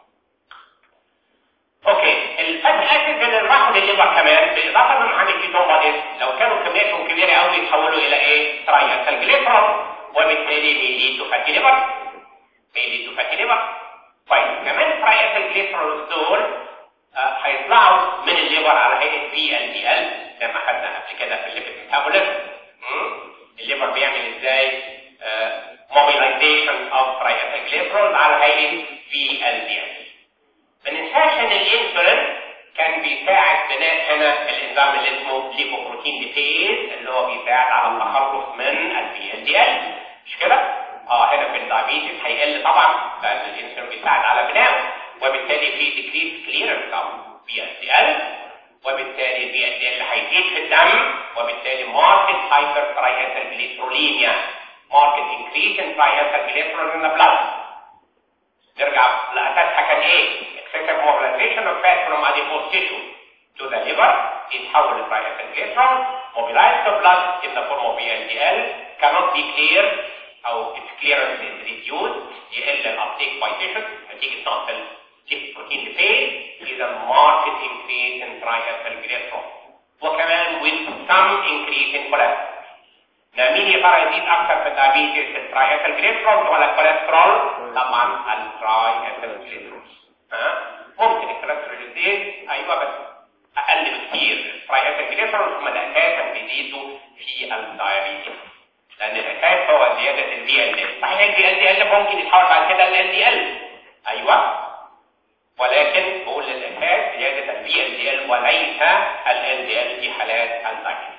اوكي الفاتي اسيد اللي راحوا للليفر كمان بالاضافه لهم عن الكيتون بوديز لو كانوا كمياتهم كبيره قوي يتحولوا الى ايه؟ ترايال جليسرول وبالتالي بيليدوا فاتي ليفر بيليدوا فاتي ليفر طيب كمان ترايال جليسرول دول هيطلعوا من الليفر على هيئه بي ال دي ال زي ما خدنا قبل كده في الليبيد ميتابوليزم الليفر بيعمل ازاي موبيلايزيشن اوف ترايال جليسرول على هيئه بي ال دي ال ما ننساش ان الانسولين كان بيساعد بناء هنا الانزيم اللي اسمه ليبوبروتين ليبيز اللي هو بيساعد على التخلص من البي ال دي ال مش كده؟ اه هنا في الدايابيتس هيقل طبعا لان الانسولين بيساعد على بنائه وبالتالي في ديكريس كليرنس اوف بي ال دي ال وبالتالي البي ال دي ال هيزيد في الدم وبالتالي ماركت هايبر ترايهيتال جليسروليميا ماركت انكريس ان ترايهيتال جليسرول ان ذا بلاد نرجع لاساسها كان ايه؟ excessive mobilization of fat from adipose tissue to the liver يتحول لترايثylglycerol mobilize the blood in the form of VLDL cannot be cleared او its clearance is reduced يقل الابتيك by tissues نتيجة نقص البروتين لفيز إذا marked increase in triethylglycerol وكمان with some increase in cholesterol مين يا ترى يزيد اكثر في الدايابيتس الترايثylglycerol ولا الكوليسترول؟ طبعا الترايثylglycerol ها ممكن الكوليسترول يزيد ايوه بس اقل بكثير الترايثylglycerol هم اساسا بيزيدوا في الدايابيتس لان الاساس هو زياده البي ال ال صحيح البي ال ال ممكن يتحول بعد كده لل دي ال ايوه ولكن بقول الاساس زياده البي ال دي ال وليس ال دي ال في حالات الدايابيتس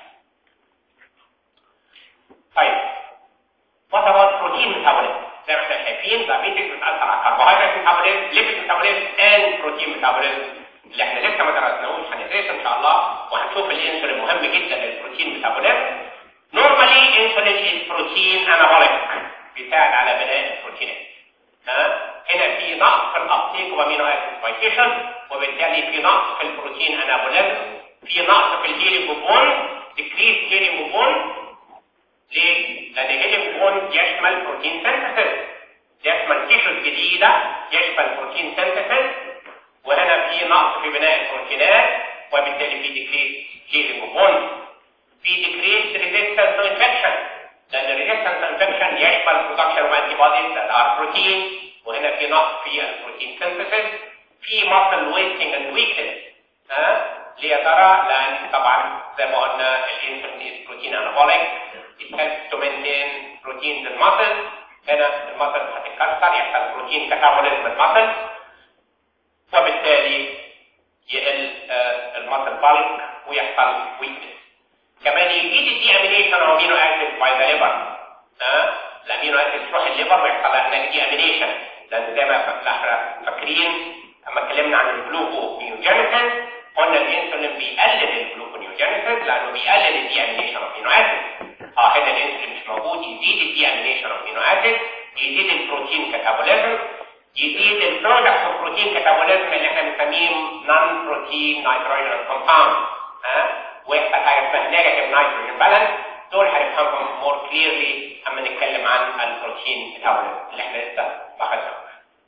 طيب وات اباوت بروتين ميتابوليزم زي ما احنا شايفين دايابيتس بتاثر على الكربوهيدرات ميتابوليزم ليبيد ميتابوليزم اند بروتين ميتابوليزم اللي احنا لسه ما درسناهوش هندرسه ان شاء الله وهنشوف الانسولين مهم جدا للبروتين ميتابوليزم نورمالي انسولين از بروتين انابوليك بيساعد على بناء البروتينات ها هنا في نقص في الابتيك وامينو اسيد سبايكيشن وبالتالي في نقص في البروتين انابوليزم في نقص في الهيليكوبون ديكريز هيليكوبون ليه؟ لان الهيليكوبون يشمل بروتين سينثيسيس يشمل تيشوز جديده يشمل بروتين سينثيسيس وهنا في نقص في بناء البروتينات وبالتالي في ديكريز هيليكوبون في ديكريز ريزيستنس تو انفكشن لان الريزيستنس تو انفكشن يشمل برودكشن اوف انتي بوديز ذات ار بروتين وهنا في نقص في البروتين سينثيسيس في ماسل ويستنج اند ويكنس ها ليه يا ترى؟ لان طبعا زي ما قلنا الانسولين بروتين انابوليك it helps to maintain proteins in muscle هنا المسل هتتكسر يحصل بروتين كاتابوليزم المسل وبالتالي يقل المسل بالك ويحصل ويكنس كمان يزيد الدي امينيشن او امينو اسيد باي ذا ليفر ها الامينو اسيد تروح الليفر ويحصل لها دي امينيشن لان زي ما احنا فاكرين لما اتكلمنا عن الجلوكونيوجينيسيس قلنا الانسولين بيقلل الجلوكونيوجينيسيس لانه بيقلل الدي امينيشن اوف امينو اسيد اه هنا الانسولين مش موجود يزيد الدي امينيشن اوف امينو اسيد يزيد البروتين كاتابوليزم يزيد البرودكت اوف بروتين كاتابوليزم اللي احنا بنسميه نون بروتين نيتروجين كومباوند ها ويحصل حاجه اسمها نيجاتيف نيتروجين بالانس دول هنفهمهم مور كليرلي اما نتكلم عن البروتين ميتابوليزم اللي احنا لسه ما خدناهوش.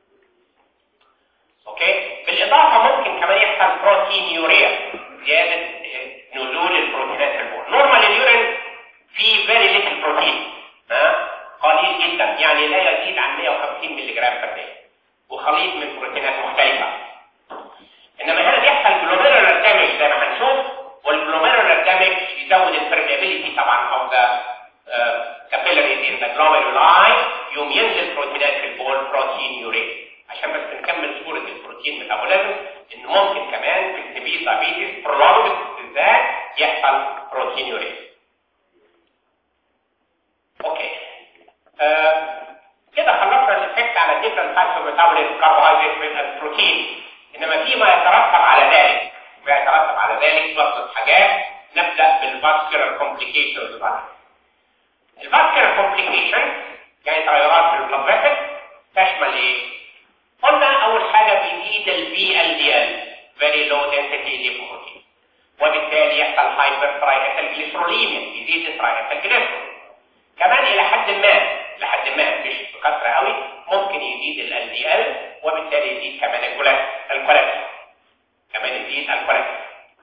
اوكي؟ بالاضافه ممكن كمان يحصل بروتين يوريا زياده نزول البروتينات في البول. نورمال اليورين فيه فيري ليتل بروتين ها؟ قليل جدا يعني لا يزيد عن 150 ملغ per day وخليط من بروتينات مختلفه. انما هنا بيحصل جلوميرولار دامج زي ما هنشوف والجلوميرولار دامج يزود البرميابيليتي طبعا of the uh, capillaries in the glomeruli يوم ينزل بروتينات في البول بروتين يوريا عشان بس نكمل صورة البروتين ميتابوليزم ان ممكن كمان في السبيل دايبيتس برولونج بالذات يحصل بروتين يوريا اوكي آه كده خلصنا الافكت على الديفرنت تايبس اوف ميتابوليزم كربوهيدرات من البروتين انما فيما يترتب على ذلك ما يترتب على ذلك بسط حاجات نبدا بالفاسكولار كومبليكيشنز بعد الفاسكولار كومبليكيشن يعني تغيرات في البلاد فيسل تشمل ايه؟ قلنا اول حاجه بيزيد البي ال دي ال very low density lipoprotein وبالتالي يحصل هايبر ترايثالجليسروليميا يزيد الترايثالجليسرول كمان الى حد ما لحد ما مش بكثره قوي ممكن يزيد ال دي ال وبالتالي يزيد كمان الكوليسترول كمان يزيد الكوليسترول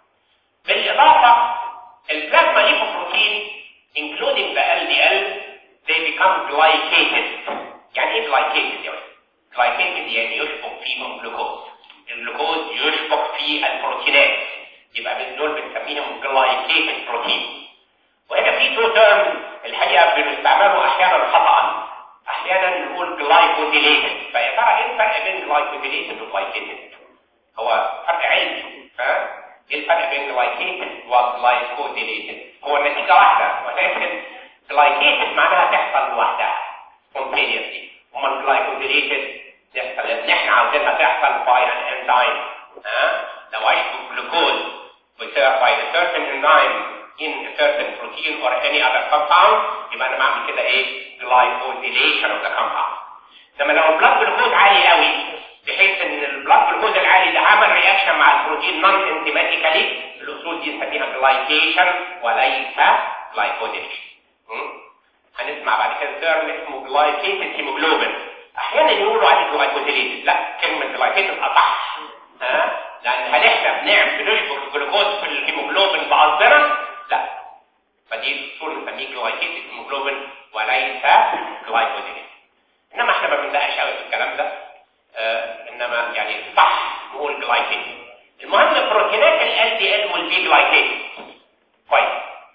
بالاضافه البلازما ليبوبروتين including the LDL they become glycated يعني ايه glycated يا ولد؟ glycated يعني يشبك فيهم جلوكوز الجلوكوز يشبك في البروتينات يبقى من دول بنسميهم glycated بروتين وهنا في تو تيرمز الحقيقه بنستعمله احيانا خطا احيانا نقول glycosylated فيا ترى ايه الفرق بين glycosylated وglycated هو فرق علمي ها ايه الفرق بين glycated وglycosylated هو النتيجه واحده ولكن glycated معناها تحصل لوحدها spontaneously اما glycosylated تحصل ان احنا عاوزينها تحصل by an enzyme ها لو عايز جلوكوز by a certain enzyme in a certain protein or any other compound يبقى انا بعمل كده ايه glycosylation of the compound لما لو البلاد جلوكوز عالي قوي بحيث ان البلاد جلوكوز العالي ده عمل رياكشن مع البروتين نون انزيماتيكالي الاصول دي نسميها جلايكيشن وليس جلايكوزيليشن هنسمع بعد كده تيرم اسمه جلايكيتد هيموجلوبين احيانا يقولوا عليه جلايكوزيليتد لا كلمه جلايكيتد اصح ها لان هل احنا بنعمل بنشبك الجلوكوز في الهيموجلوبين بقصدنا لا فدي اصول نسميه جلايكيتد هيموجلوبين وليس جلايكوزيليتد انما احنا ما بنلاقيش قوي في الكلام ده آه انما يعني صح نقول جلايكيتد المهم بروتينات ال دي ال والبي جلايكيتد كويس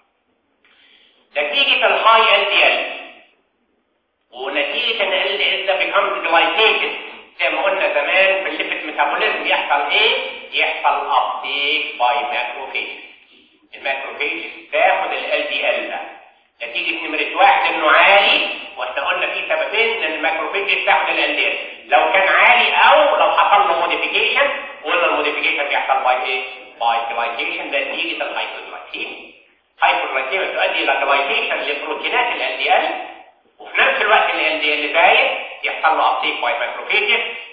نتيجة الهاي ال دي ال ونتيجة ان ال دي ال ده becomes glycated زي ما قلنا زمان في الليبيد ميتابوليزم يحصل ايه؟ يحصل ابتيك باي ماكروفيج الماكروفيج تاخد ال دي ال ده نتيجة نمرة واحد انه عالي واحنا قلنا في سببين ان الماكروفيج تاخد ال دي ال لو كان عالي او لو حصل له موديفيكيشن قلنا الموديفيكيشن بيحصل باي ايه؟ باي جلايكيشن نتيجة الهايبوجلايكيميا هايبوجلايكيميا تؤدي الى جلايكيشن لبروتينات ال دي ال وفي نفس الوقت ال دي ال زايد يحصل له ابتيك باي ماكروفيجز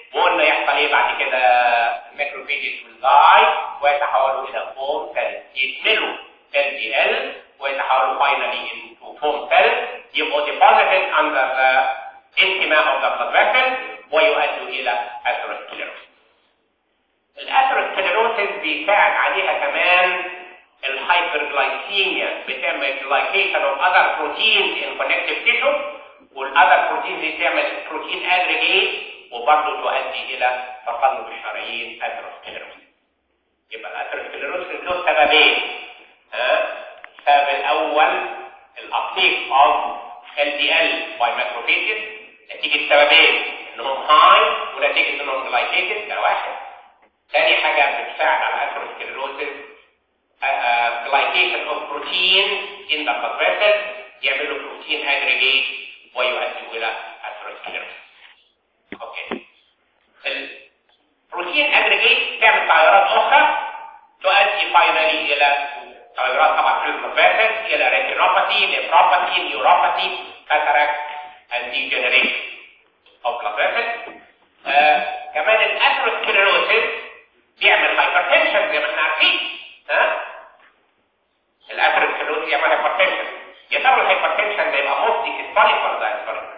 وقلنا يحصل ايه بعد كده الماكروفيجز والداي ويتحولوا الى فوم سيل يكملوا ال دي ال ويتحولوا finally into foam cell يبقوا deposited under the intima of the blood vessel ويؤدوا الى atherosclerosis. الاتروسكليروسيس بيساعد عليها كمان الهايبرجلايكيميا بتعمل glycation of other proteins in connective tissue والاذر بروتين دي تعمل بروتين اجريجيت وبرضه تؤدي الى تصلب الشرايين اثيروسكليروسيس يبقى الاثيروسكليروسيس له سببين ها السبب الاول الابتيك اوف ال دي ال باي ماكروفيجز نتيجه سببين انهم هاي ونتيجه انهم جلايكيتد ده واحد ثاني حاجه بتساعد على الاثيروسكليروسيس glycation of protein in the blood vessels يعملوا بروتين اجريجيت ويؤدي الى اثيروسكليروسيس اوكي البروتين اجريجيت تعمل تغيرات اخرى تؤدي فاينالي الى تغيرات طبعا في البروفيسس الى ريتينوباثي نيفروباثي نيوروباثي كاتاراكت اند ديجنريشن اوف بروفيسس كمان الاثيروسكليروسيس بيعمل هايبرتنشن زي ما احنا عارفين ها الاثيروسكليروسيس يعمل هايبرتنشن يا ترى الهايبرتنشن ده يبقى موستي هيستوريك ولا دايستوريك؟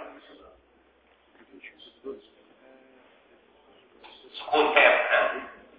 سكون تام ها؟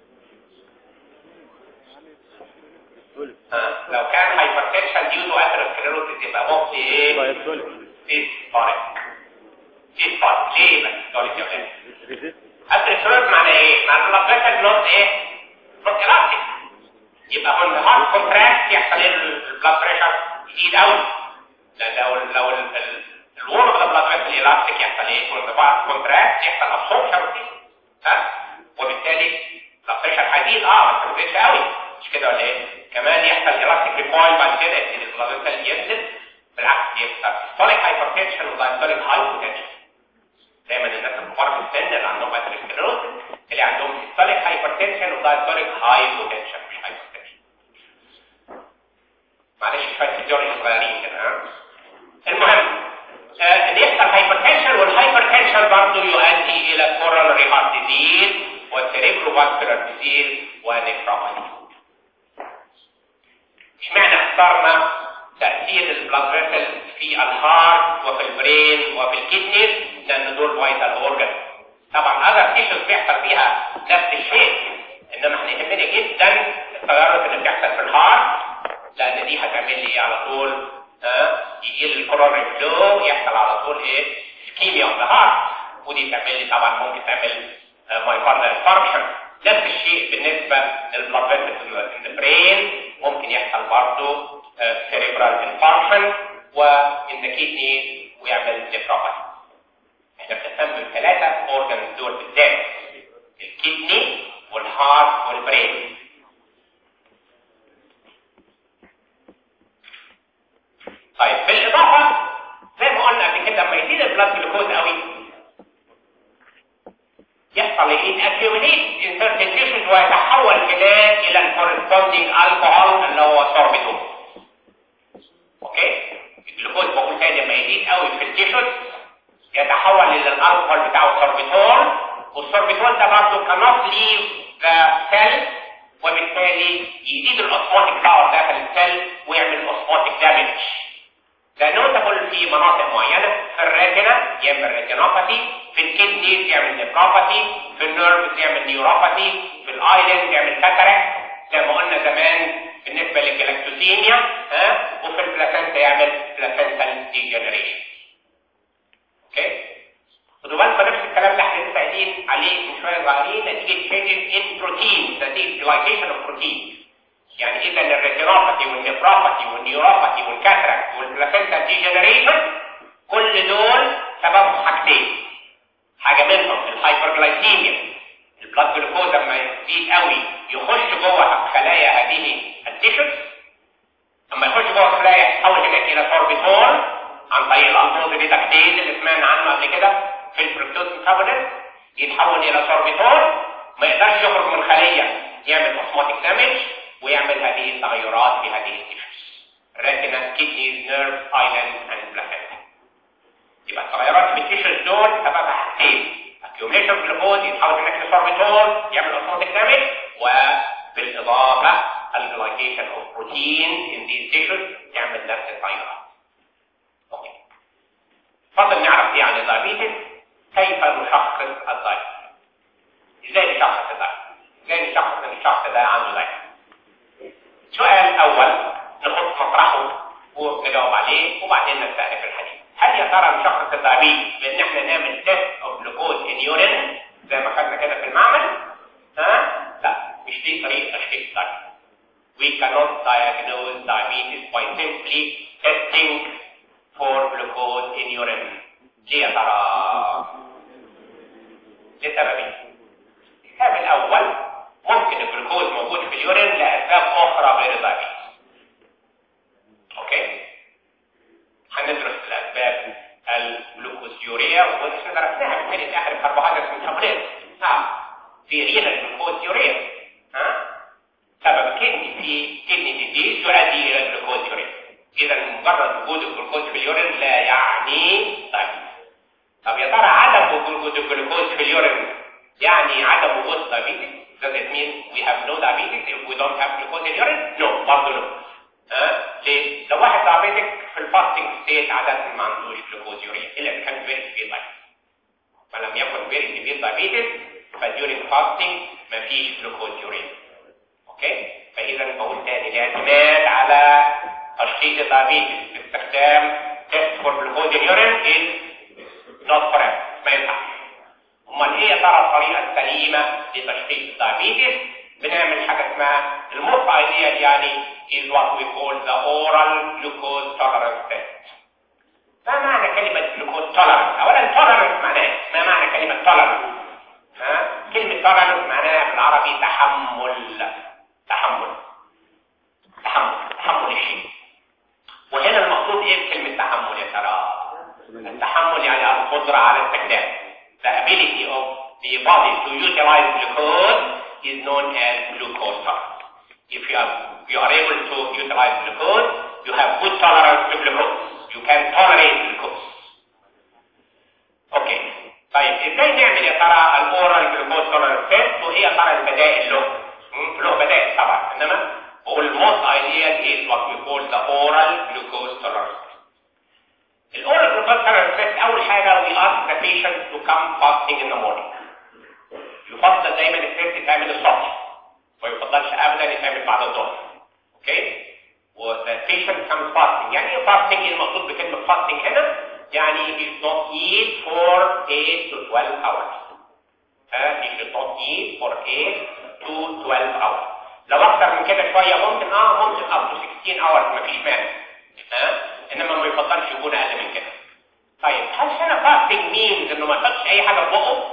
ها لو كان هايبرتنشن ديو تو اثيروسكليروسيس يبقى موستي ايه؟ دايستوليك هيستوريك هيستوريك ليه يبقى هيستوريك يا ولاد؟ اثيروسكليروسيس معناه ايه؟ معناه البلاد نوت ايه؟ نوت الاستيك يبقى on the heart contract يحصل ايه البلاد بريشر يزيد قوي لان لو لو الوول اوف ذا بلاد فيسل الاستيك يحصل ايه؟ on the heart contract يحصل absorption ها وبالتالي البلاد بريشر هيزيد اه ما تنزلش قوي مش كده ولا ايه؟ كمان يحصل الاستيك ريكويل بعد كده يبتدي البلاد فيسل ينزل بالعكس يحصل systolic hypertension ودايستوليك هايبوتنشن دايما الناس الكبار في السن اللي عندهم اثيروسكليروسيس اللي عندهم systolic hypertension ودايستوليك هايبوتنشن مش hypertension معلش شويه فيزيولوجي صغيرين كده ها المهم آه ان يحصل هايبرتنشن والهايبرتنشن برضه يؤدي الى كورونري هارت ديزيز والسيريبرو فاسكولار ديزيز ونكروباثي اشمعنى اخترنا تاثير البلاد فيسل في الهارت وفي البرين وفي الكدنيز لان دول فايتال اورجان طبعا اذر تيشوز بيحصل فيها نفس الشيء انما احنا يهمنا جدا التغيرات اللي بتحصل في الهارت لان دي هتعمل لي ايه على طول ها يجي الكورونري فلو يحصل على طول ايه سكيميا اوف ذا هارت ودي تعمل لي طبعا ممكن تعمل مايكاردال انفاركشن نفس الشيء بالنسبه للبلاد فيسل ان ذا برين ممكن يحصل برضه سيريبرال انفاركشن وان ذا كيدني ويعمل نيفروباثي احنا بنهتم بالثلاثه اورجانز دول بالذات الكدني والهارت والبرين طيب بالاضافه زي ما قلنا قبل كده لما يزيد البلاد جلوكوز قوي يحصل ايه accumulate in certain tissues ويتحول كده الى الكورسبوندينج الكحول اللي هو سوربيتول اوكي الجلوكوز بقول تاني لما يزيد قوي في التيشوز يتحول الى الالكحول بتاعه سوربيتول والسوربيتول ده برضه cannot leave the cell وبالتالي يزيد الاوسموتيك باور داخل السيل ويعمل اوسموتيك دامج ده نوتابل في مناطق معينه في الريتنا يعمل ريتينوباثي في الكدني يعمل نيفروباثي في النيرفز يعمل نيوروباثي في الايلند يعمل كاتاراكت زي ما قلنا زمان بالنسبه للجلاكتوسيميا ها وفي البلاسنتا يعمل بلاسنتال ديجنريشن اوكي خدوا بالكم نفس الكلام اللي احنا لسه قايلين عليه من شويه صغيرين نتيجه changes in protein نتيجه glycation of protein يعني اذا الريتينوباثي والنيفروباثي والنيوروباثي والكاتراكت والبلاسنتا ديجنريشن كل دول سببهم حاجتين حاجه منهم الهايبرجلايكيميا البلاد جلوكوز لما يزيد قوي يخش جوه خلايا هذه التيشوز لما يخش جوه الخلايا يتحول هناك الى سوربيتول عن طريق الالفوز ريدكتيز اللي سمعنا عنه قبل كده في الفركتوز ميتابوليزم يتحول الى سوربيتول ما يقدرش يخرج من خليه يعمل اوسموتيك دامج ويعمل هذه التغيرات في هذه التيشوز ريتنا كيدنيز نيرف ايلاند اند بلاسنتا يبقى التغيرات في التيشوز دول سببها حاجتين accumulation accumulation of glucose يتحول في نكل سوربيتول يعمل اوتوماتيك دامج وبالاضافه الجلايكيشن اوف بروتين in these tissues يعمل نفس التغيرات. اوكي. فضل نعرف ايه عن الدايابيتس كيف نشخص الدايابيتس ازاي نشخص الدايابيتس ازاي نشخص ان الشخص ده عنده دايابيتس السؤال الاول نحط مطرحه ونجاوب عليه وبعدين نستأنف الحديث هل يا ترى نشخص الدايابيتس بان احنا نعمل تيست اوف جلوكوز ان يورين زي ما خدنا كده في المعمل ها لا مش دي طريقه تشخيص الدايابيتس we cannot diagnose diabetes by simply testing for glucose in urine ليه يا ترى لسببين السبب الاول ممكن الجلوكوز موجود في اليورين لاسباب اخرى غير الدايابيتس اوكي هندرس الاسباب الجلوكوزيوريا واحنا درسناها بالتالي في اخر الكربوهيدرات ميتابوليزم نعم في رينا جلوكوزيوريا ها سبب كدني في كدني ديزيز يؤدي الى الجلوكوزيوريا اذا مجرد وجود الجلوكوز في اليورين لا يعني دايابيتس طب يا ترى عدم وجود الجلوكوز في اليورين يعني عدم وجود diabetes does it mean we have no diabetes if we don't have glucose in urine no برضه no ها ليه لو واحد diabetic في الفاستنج ستيت عادة ما عندوش جلوكوز يوريا الا اذا كان فيري سيفير diabetes فلم يكن فيري سيفير diabetes فديورينج فاستنج مفيش جلوكوز يوريا اوكي فاذا بقول تاني الاعتماد على تشخيص الدايابيتس باستخدام تيست فور جلوكوز ان يورين از not correct ما ينفعش امال ايه يا ترى الطريقه السليمه لتشخيص الدايابيتس بنعمل حاجه اسمها الموست ايديال يعني is what we call the oral glucose tolerance test ما معنى كلمه glucose tolerance اولا tolerance معناه ما معنى كلمه tolerance ها كلمه tolerance معناها بالعربي تحمل تحمل تحمل تحمل الشيء وهنا المقصود ايه بكلمه تحمل يا ترى التحمل يعني القدره على استخدام the ability of the body to utilize glucose is known as glucose tolerance. If you are, you are able to utilize glucose, you have good tolerance to glucose. You can tolerate glucose. Okay. طيب ازاي نعمل يا ترى الاورال جلوكوز تولرنس تيست وايه يا ترى البدائل له؟ له بدائل طبعا انما بقول الموست ايديال is what we call the oral glucose tolerance test. الاورال جلوكوز تولرنس تيست اول حاجه we ask the patient to come fasting in the morning. يفضل دايما التيست يتعمل الصبح ما يفضلش ابدا يتعمل بعد الظهر. اوكي؟ وذا patient comes fasting يعني ايه fasting؟ ايه المقصود بكلمه fasting هنا؟ يعني he should not eat for 8 to 12 hours. ها he should not eat for 8 to 12 hours. لو اكتر من كده شويه ممكن اه ممكن up to 16 hours مفيش مانع. ها انما ما يفضلش يكون اقل من كده. طيب هل هنا fasting means انه ما يحطش اي حاجه في بقه؟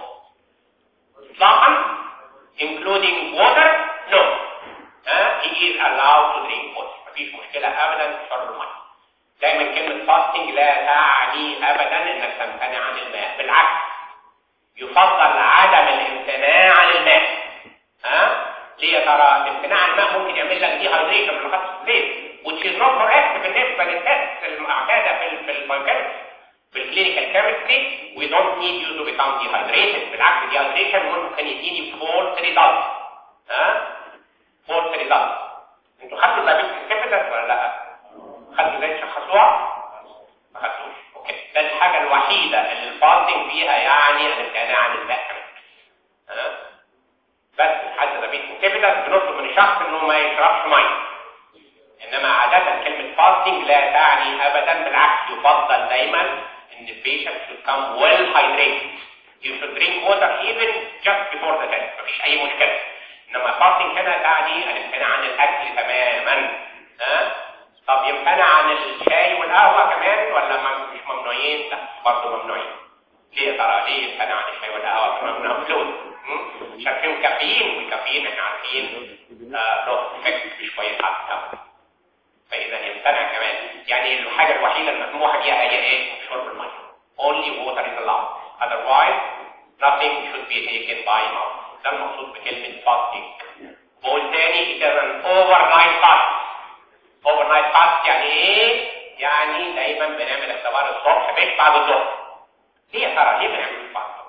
اطلاقا including water no ها he is allowed to drink water مفيش مشكله ابدا في شرب الميه دايما كلمه fasting لا تعني ابدا انك تمتنع عن الماء بالعكس يفضل عدم الامتناع عن الماء ها ليه يا ترى الامتناع عن الماء ممكن يعمل لك دي هايدريشن بالخاص الزيت which is not correct بالنسبه للتست المعتاده في في البايوكيمستري في الكلينيكال كيمستري we don't need you to become dehydrated بالعكس dehydration ممكن يديني false result ها false result انتوا خدتوا diabetes insipidus ولا لا؟ خدتوا ازاي تشخصوها؟ ما خدتوش اوكي ده الحاجه الوحيده اللي الفاستنج فيها يعني الامتناع عن الماء ها بس حد diabetes insipidus بنطلب من الشخص انه ما يشربش ميه انما عاده كلمه fasting لا تعني ابدا بالعكس يفضل دايما ان البيشنت should come well hydrated. You should drink water even just before the test. مفيش أي مشكلة. إنما fasting هنا تعني الامتناع عن الأكل تماما. ها؟ طب يمتنع عن الشاي والقهوة كمان ولا مش ممنوعين؟ لا برضه ممنوعين. ليه يا ترى؟ ليه يمتنع عن الشاي والقهوة؟ ممنوع فلوس. عشان فيهم كافيين والكافيين احنا عارفين له افكت مش كويس على الهواء. فاذا يمتنع كمان يعني الحاجه الوحيده المسموح بها هي ايه شرب الميه only water is allowed otherwise nothing should be taken by mouth ده المقصود بكلمه fasting بقول تاني it is an overnight fast overnight fast يعني ايه يعني دايما بنعمل اختبار الصبح مش بعد الظهر ليه يا ترى ليه بنعمل الفاست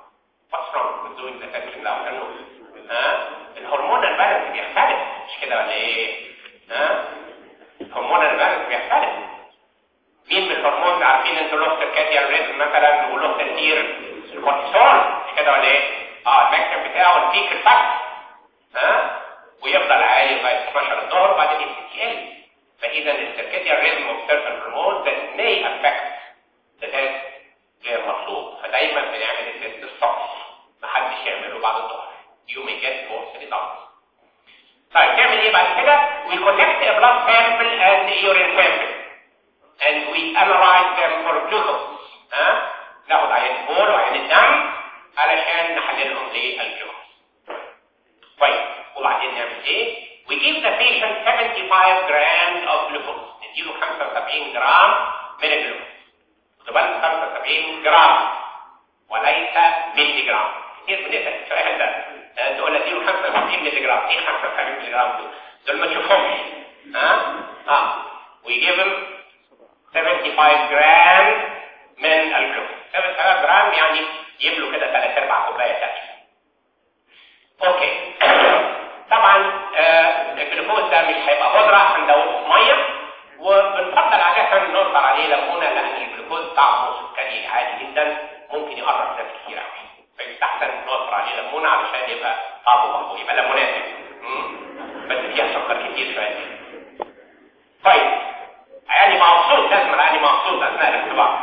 what's wrong with doing the test in the afternoon ها الهرمون البالانس بيختلف مش كده ولا ايه ها الهرمون البالانس بيختلف مين من الهرمون عارفين انتوا له سيركاديان ريتم مثلا وله تاثير الكورتيسول مش كده ولا ايه اه الماكسيم بتاعه البيك الفاكت ها ويفضل عالي لغايه 12 الظهر وبعدين يقل فاذا السيركاديان ريتم اوف certain hormones that may affect the test غير مطلوب فدايما بنعمل التست الصبح محدش يعمله بعد الظهر you may get false results طيب نعمل ايه بعد كده we collect a blood sample and a urine sample and we analyze them for glucose ها ناخد عينة بول وعينة دم علشان نحللهم للجلوكوز طيب وبعدين نعمل ايه we give the patient 75 grams of glucose نديله 75 جرام من الجلوكوز خدوا بالك 75 جرام وليس ملي جرام كتير بنسال السؤال ده تقول اديله 75 ملي جرام ايه 75 ملي جرام دول دول ما تشوفهمش ها اه we give him 75 جرام من الجلوكوز 75 جرام يعني يملوا كده ثلاث ارباع كوبايه تقريبا اوكي طبعا آه الجلوكوز ده مش هيبقى بودره هندوبه في ميه وبنفضل عاده نوصل عليه ليمونه لان الجلوكوز طعمه سكري عادي جدا ممكن يقرب ناس كتير قوي فيستحسن نوصل عليه ليمونه علشان يبقى طعمه مقبول يبقى ليمونات بس فيها سكر كتير شويه طيب يعني مبسوط لازم يعني مبسوط اثناء الاختبار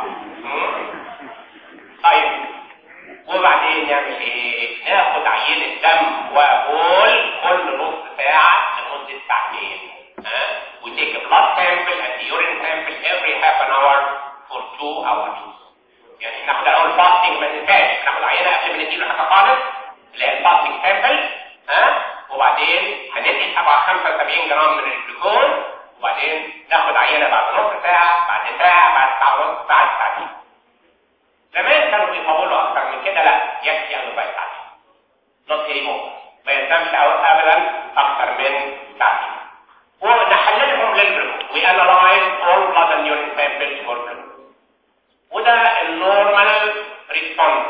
طيب وبعدين نعمل ايه ناخد عينة دم وبول كل نص ساعة لمدة ساعتين ها we take a blood sample and the urine sample every half an hour for two hours يعني ناخد الاول فاستنج ما ننساش ناخد عينة قبل ما نديله حاجة خالص اللي هي الفاستنج سامبل ها وبعدين هندي 75 جرام من الجلوكوز وبعدين ناخد عينة بعد نص ساعة بعد ساعة بعد ساعة ونص بعد ساعتين زمان كانوا بيطولوا اكتر من كده لا يكفي ان ربع ساعتين not anymore ما يلزمش ابدا اكتر من ساعتين ونحللهم للجلوكوز we analyze all blood and urine samples for glucose وده النورمال ريسبونس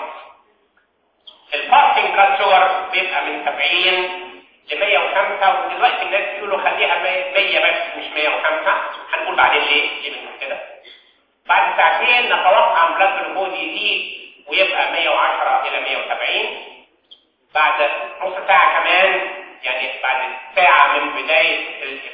الفاستنج بلاد شوجر بيبقى من 70 ل 105 ودلوقتي الناس بيقولوا خليها 100 بس مش 105 هنقول بعدين ليه ليه بنقول كده بعد ساعتين نتوقع بلاد جلوكوز يزيد ويبقى 110 الى 170 بعد نص ساعه كمان يعني بعد ساعه من بدايه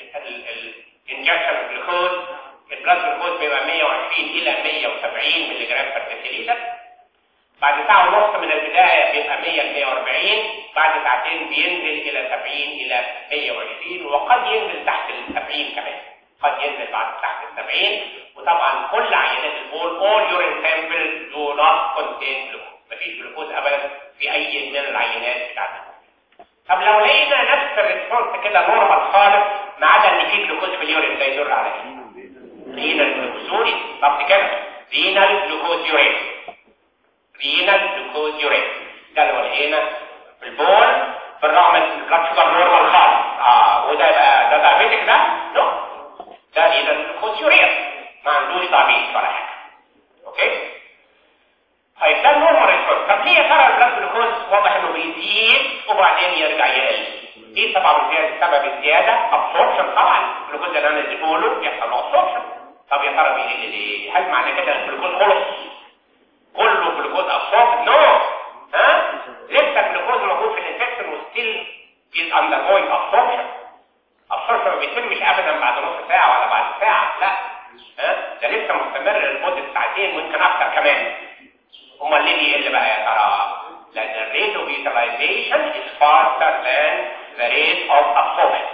الانجكشن الجلوكوز البلاد جلوكوز بيبقى 120 الى 170 ملي جرام بر ديسيليتر بعد ساعه ونص من البدايه بيبقى 100 ل 140 بعد ساعتين بينزل الى 70 الى 120 وقد ينزل تحت ال 70 كمان قد ينزل بعد تحت ال 70 وطبعا كل عينات البول all urine samples do not contain glucose مفيش جلوكوز ابدا في اي من العينات بتاعتنا طب لو لقينا نفس الريسبونس كده نورمال خالص ما عدا ان في جلوكوز في اليورين ده يدل على ايه؟ رينال جلوكوزوري طب كده رينال جلوكوز يورين رينال جلوكوز يورين ده اللي هو لقينا في البول بالرغم ان البلاد شوجر نورمال خالص اه وده بقى ده دايابيتك ده؟ نو ده رينال جلوكوز يورين ما عندوش تعبيط ولا حاجه اوكي طيب ده النورمال ريسبونس طب ليه يا ترى البلاد جلوكوز واضح انه بيزيد وبعدين يرجع يقل ايه طبعا الزياده سبب الزياده ابسوربشن طبعا الجلوكوز اللي انا اديته له يحصل له ابسوربشن طب يا ترى بيقل ليه هل معنى كده الجلوكوز خلص كله جلوكوز ابسورب نو ها لسه الجلوكوز موجود في الانتستين وستيل is undergoing absorption absorption ما بيتمش ابدا بعد نص ساعه ولا بعد ساعه لا ها ده لسه مستمر لمده ساعتين ويمكن اكتر كمان امال ليه بيقل بقى يا ترى لان الريت اوف utilization is faster than the rate of absorption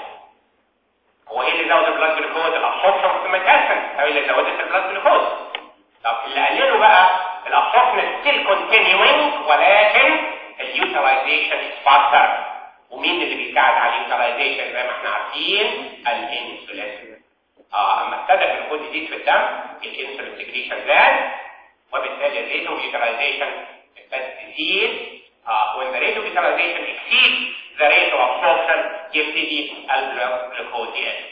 هو ايه اللي زود البلاد جلوكوز الابسوربشن اوف الميتاسن هو اللي زودت البلاد جلوكوز طب اللي قلله بقى الابسوربشن ستيل continuing ولكن اليوتيلايزيشن is faster ومين اللي بيساعد على اليوتيلايزيشن زي ما احنا عارفين الانسولين اه اما ابتدى الجلوكوز يزيد في الدم الانسولين سكريشن زاد وبالتالي الريت اوف يوتيلايزيشن ابتدت تزيد uh, when the rate of utilization exceeds the rate of absorption يبتدي الجلوكوز يقل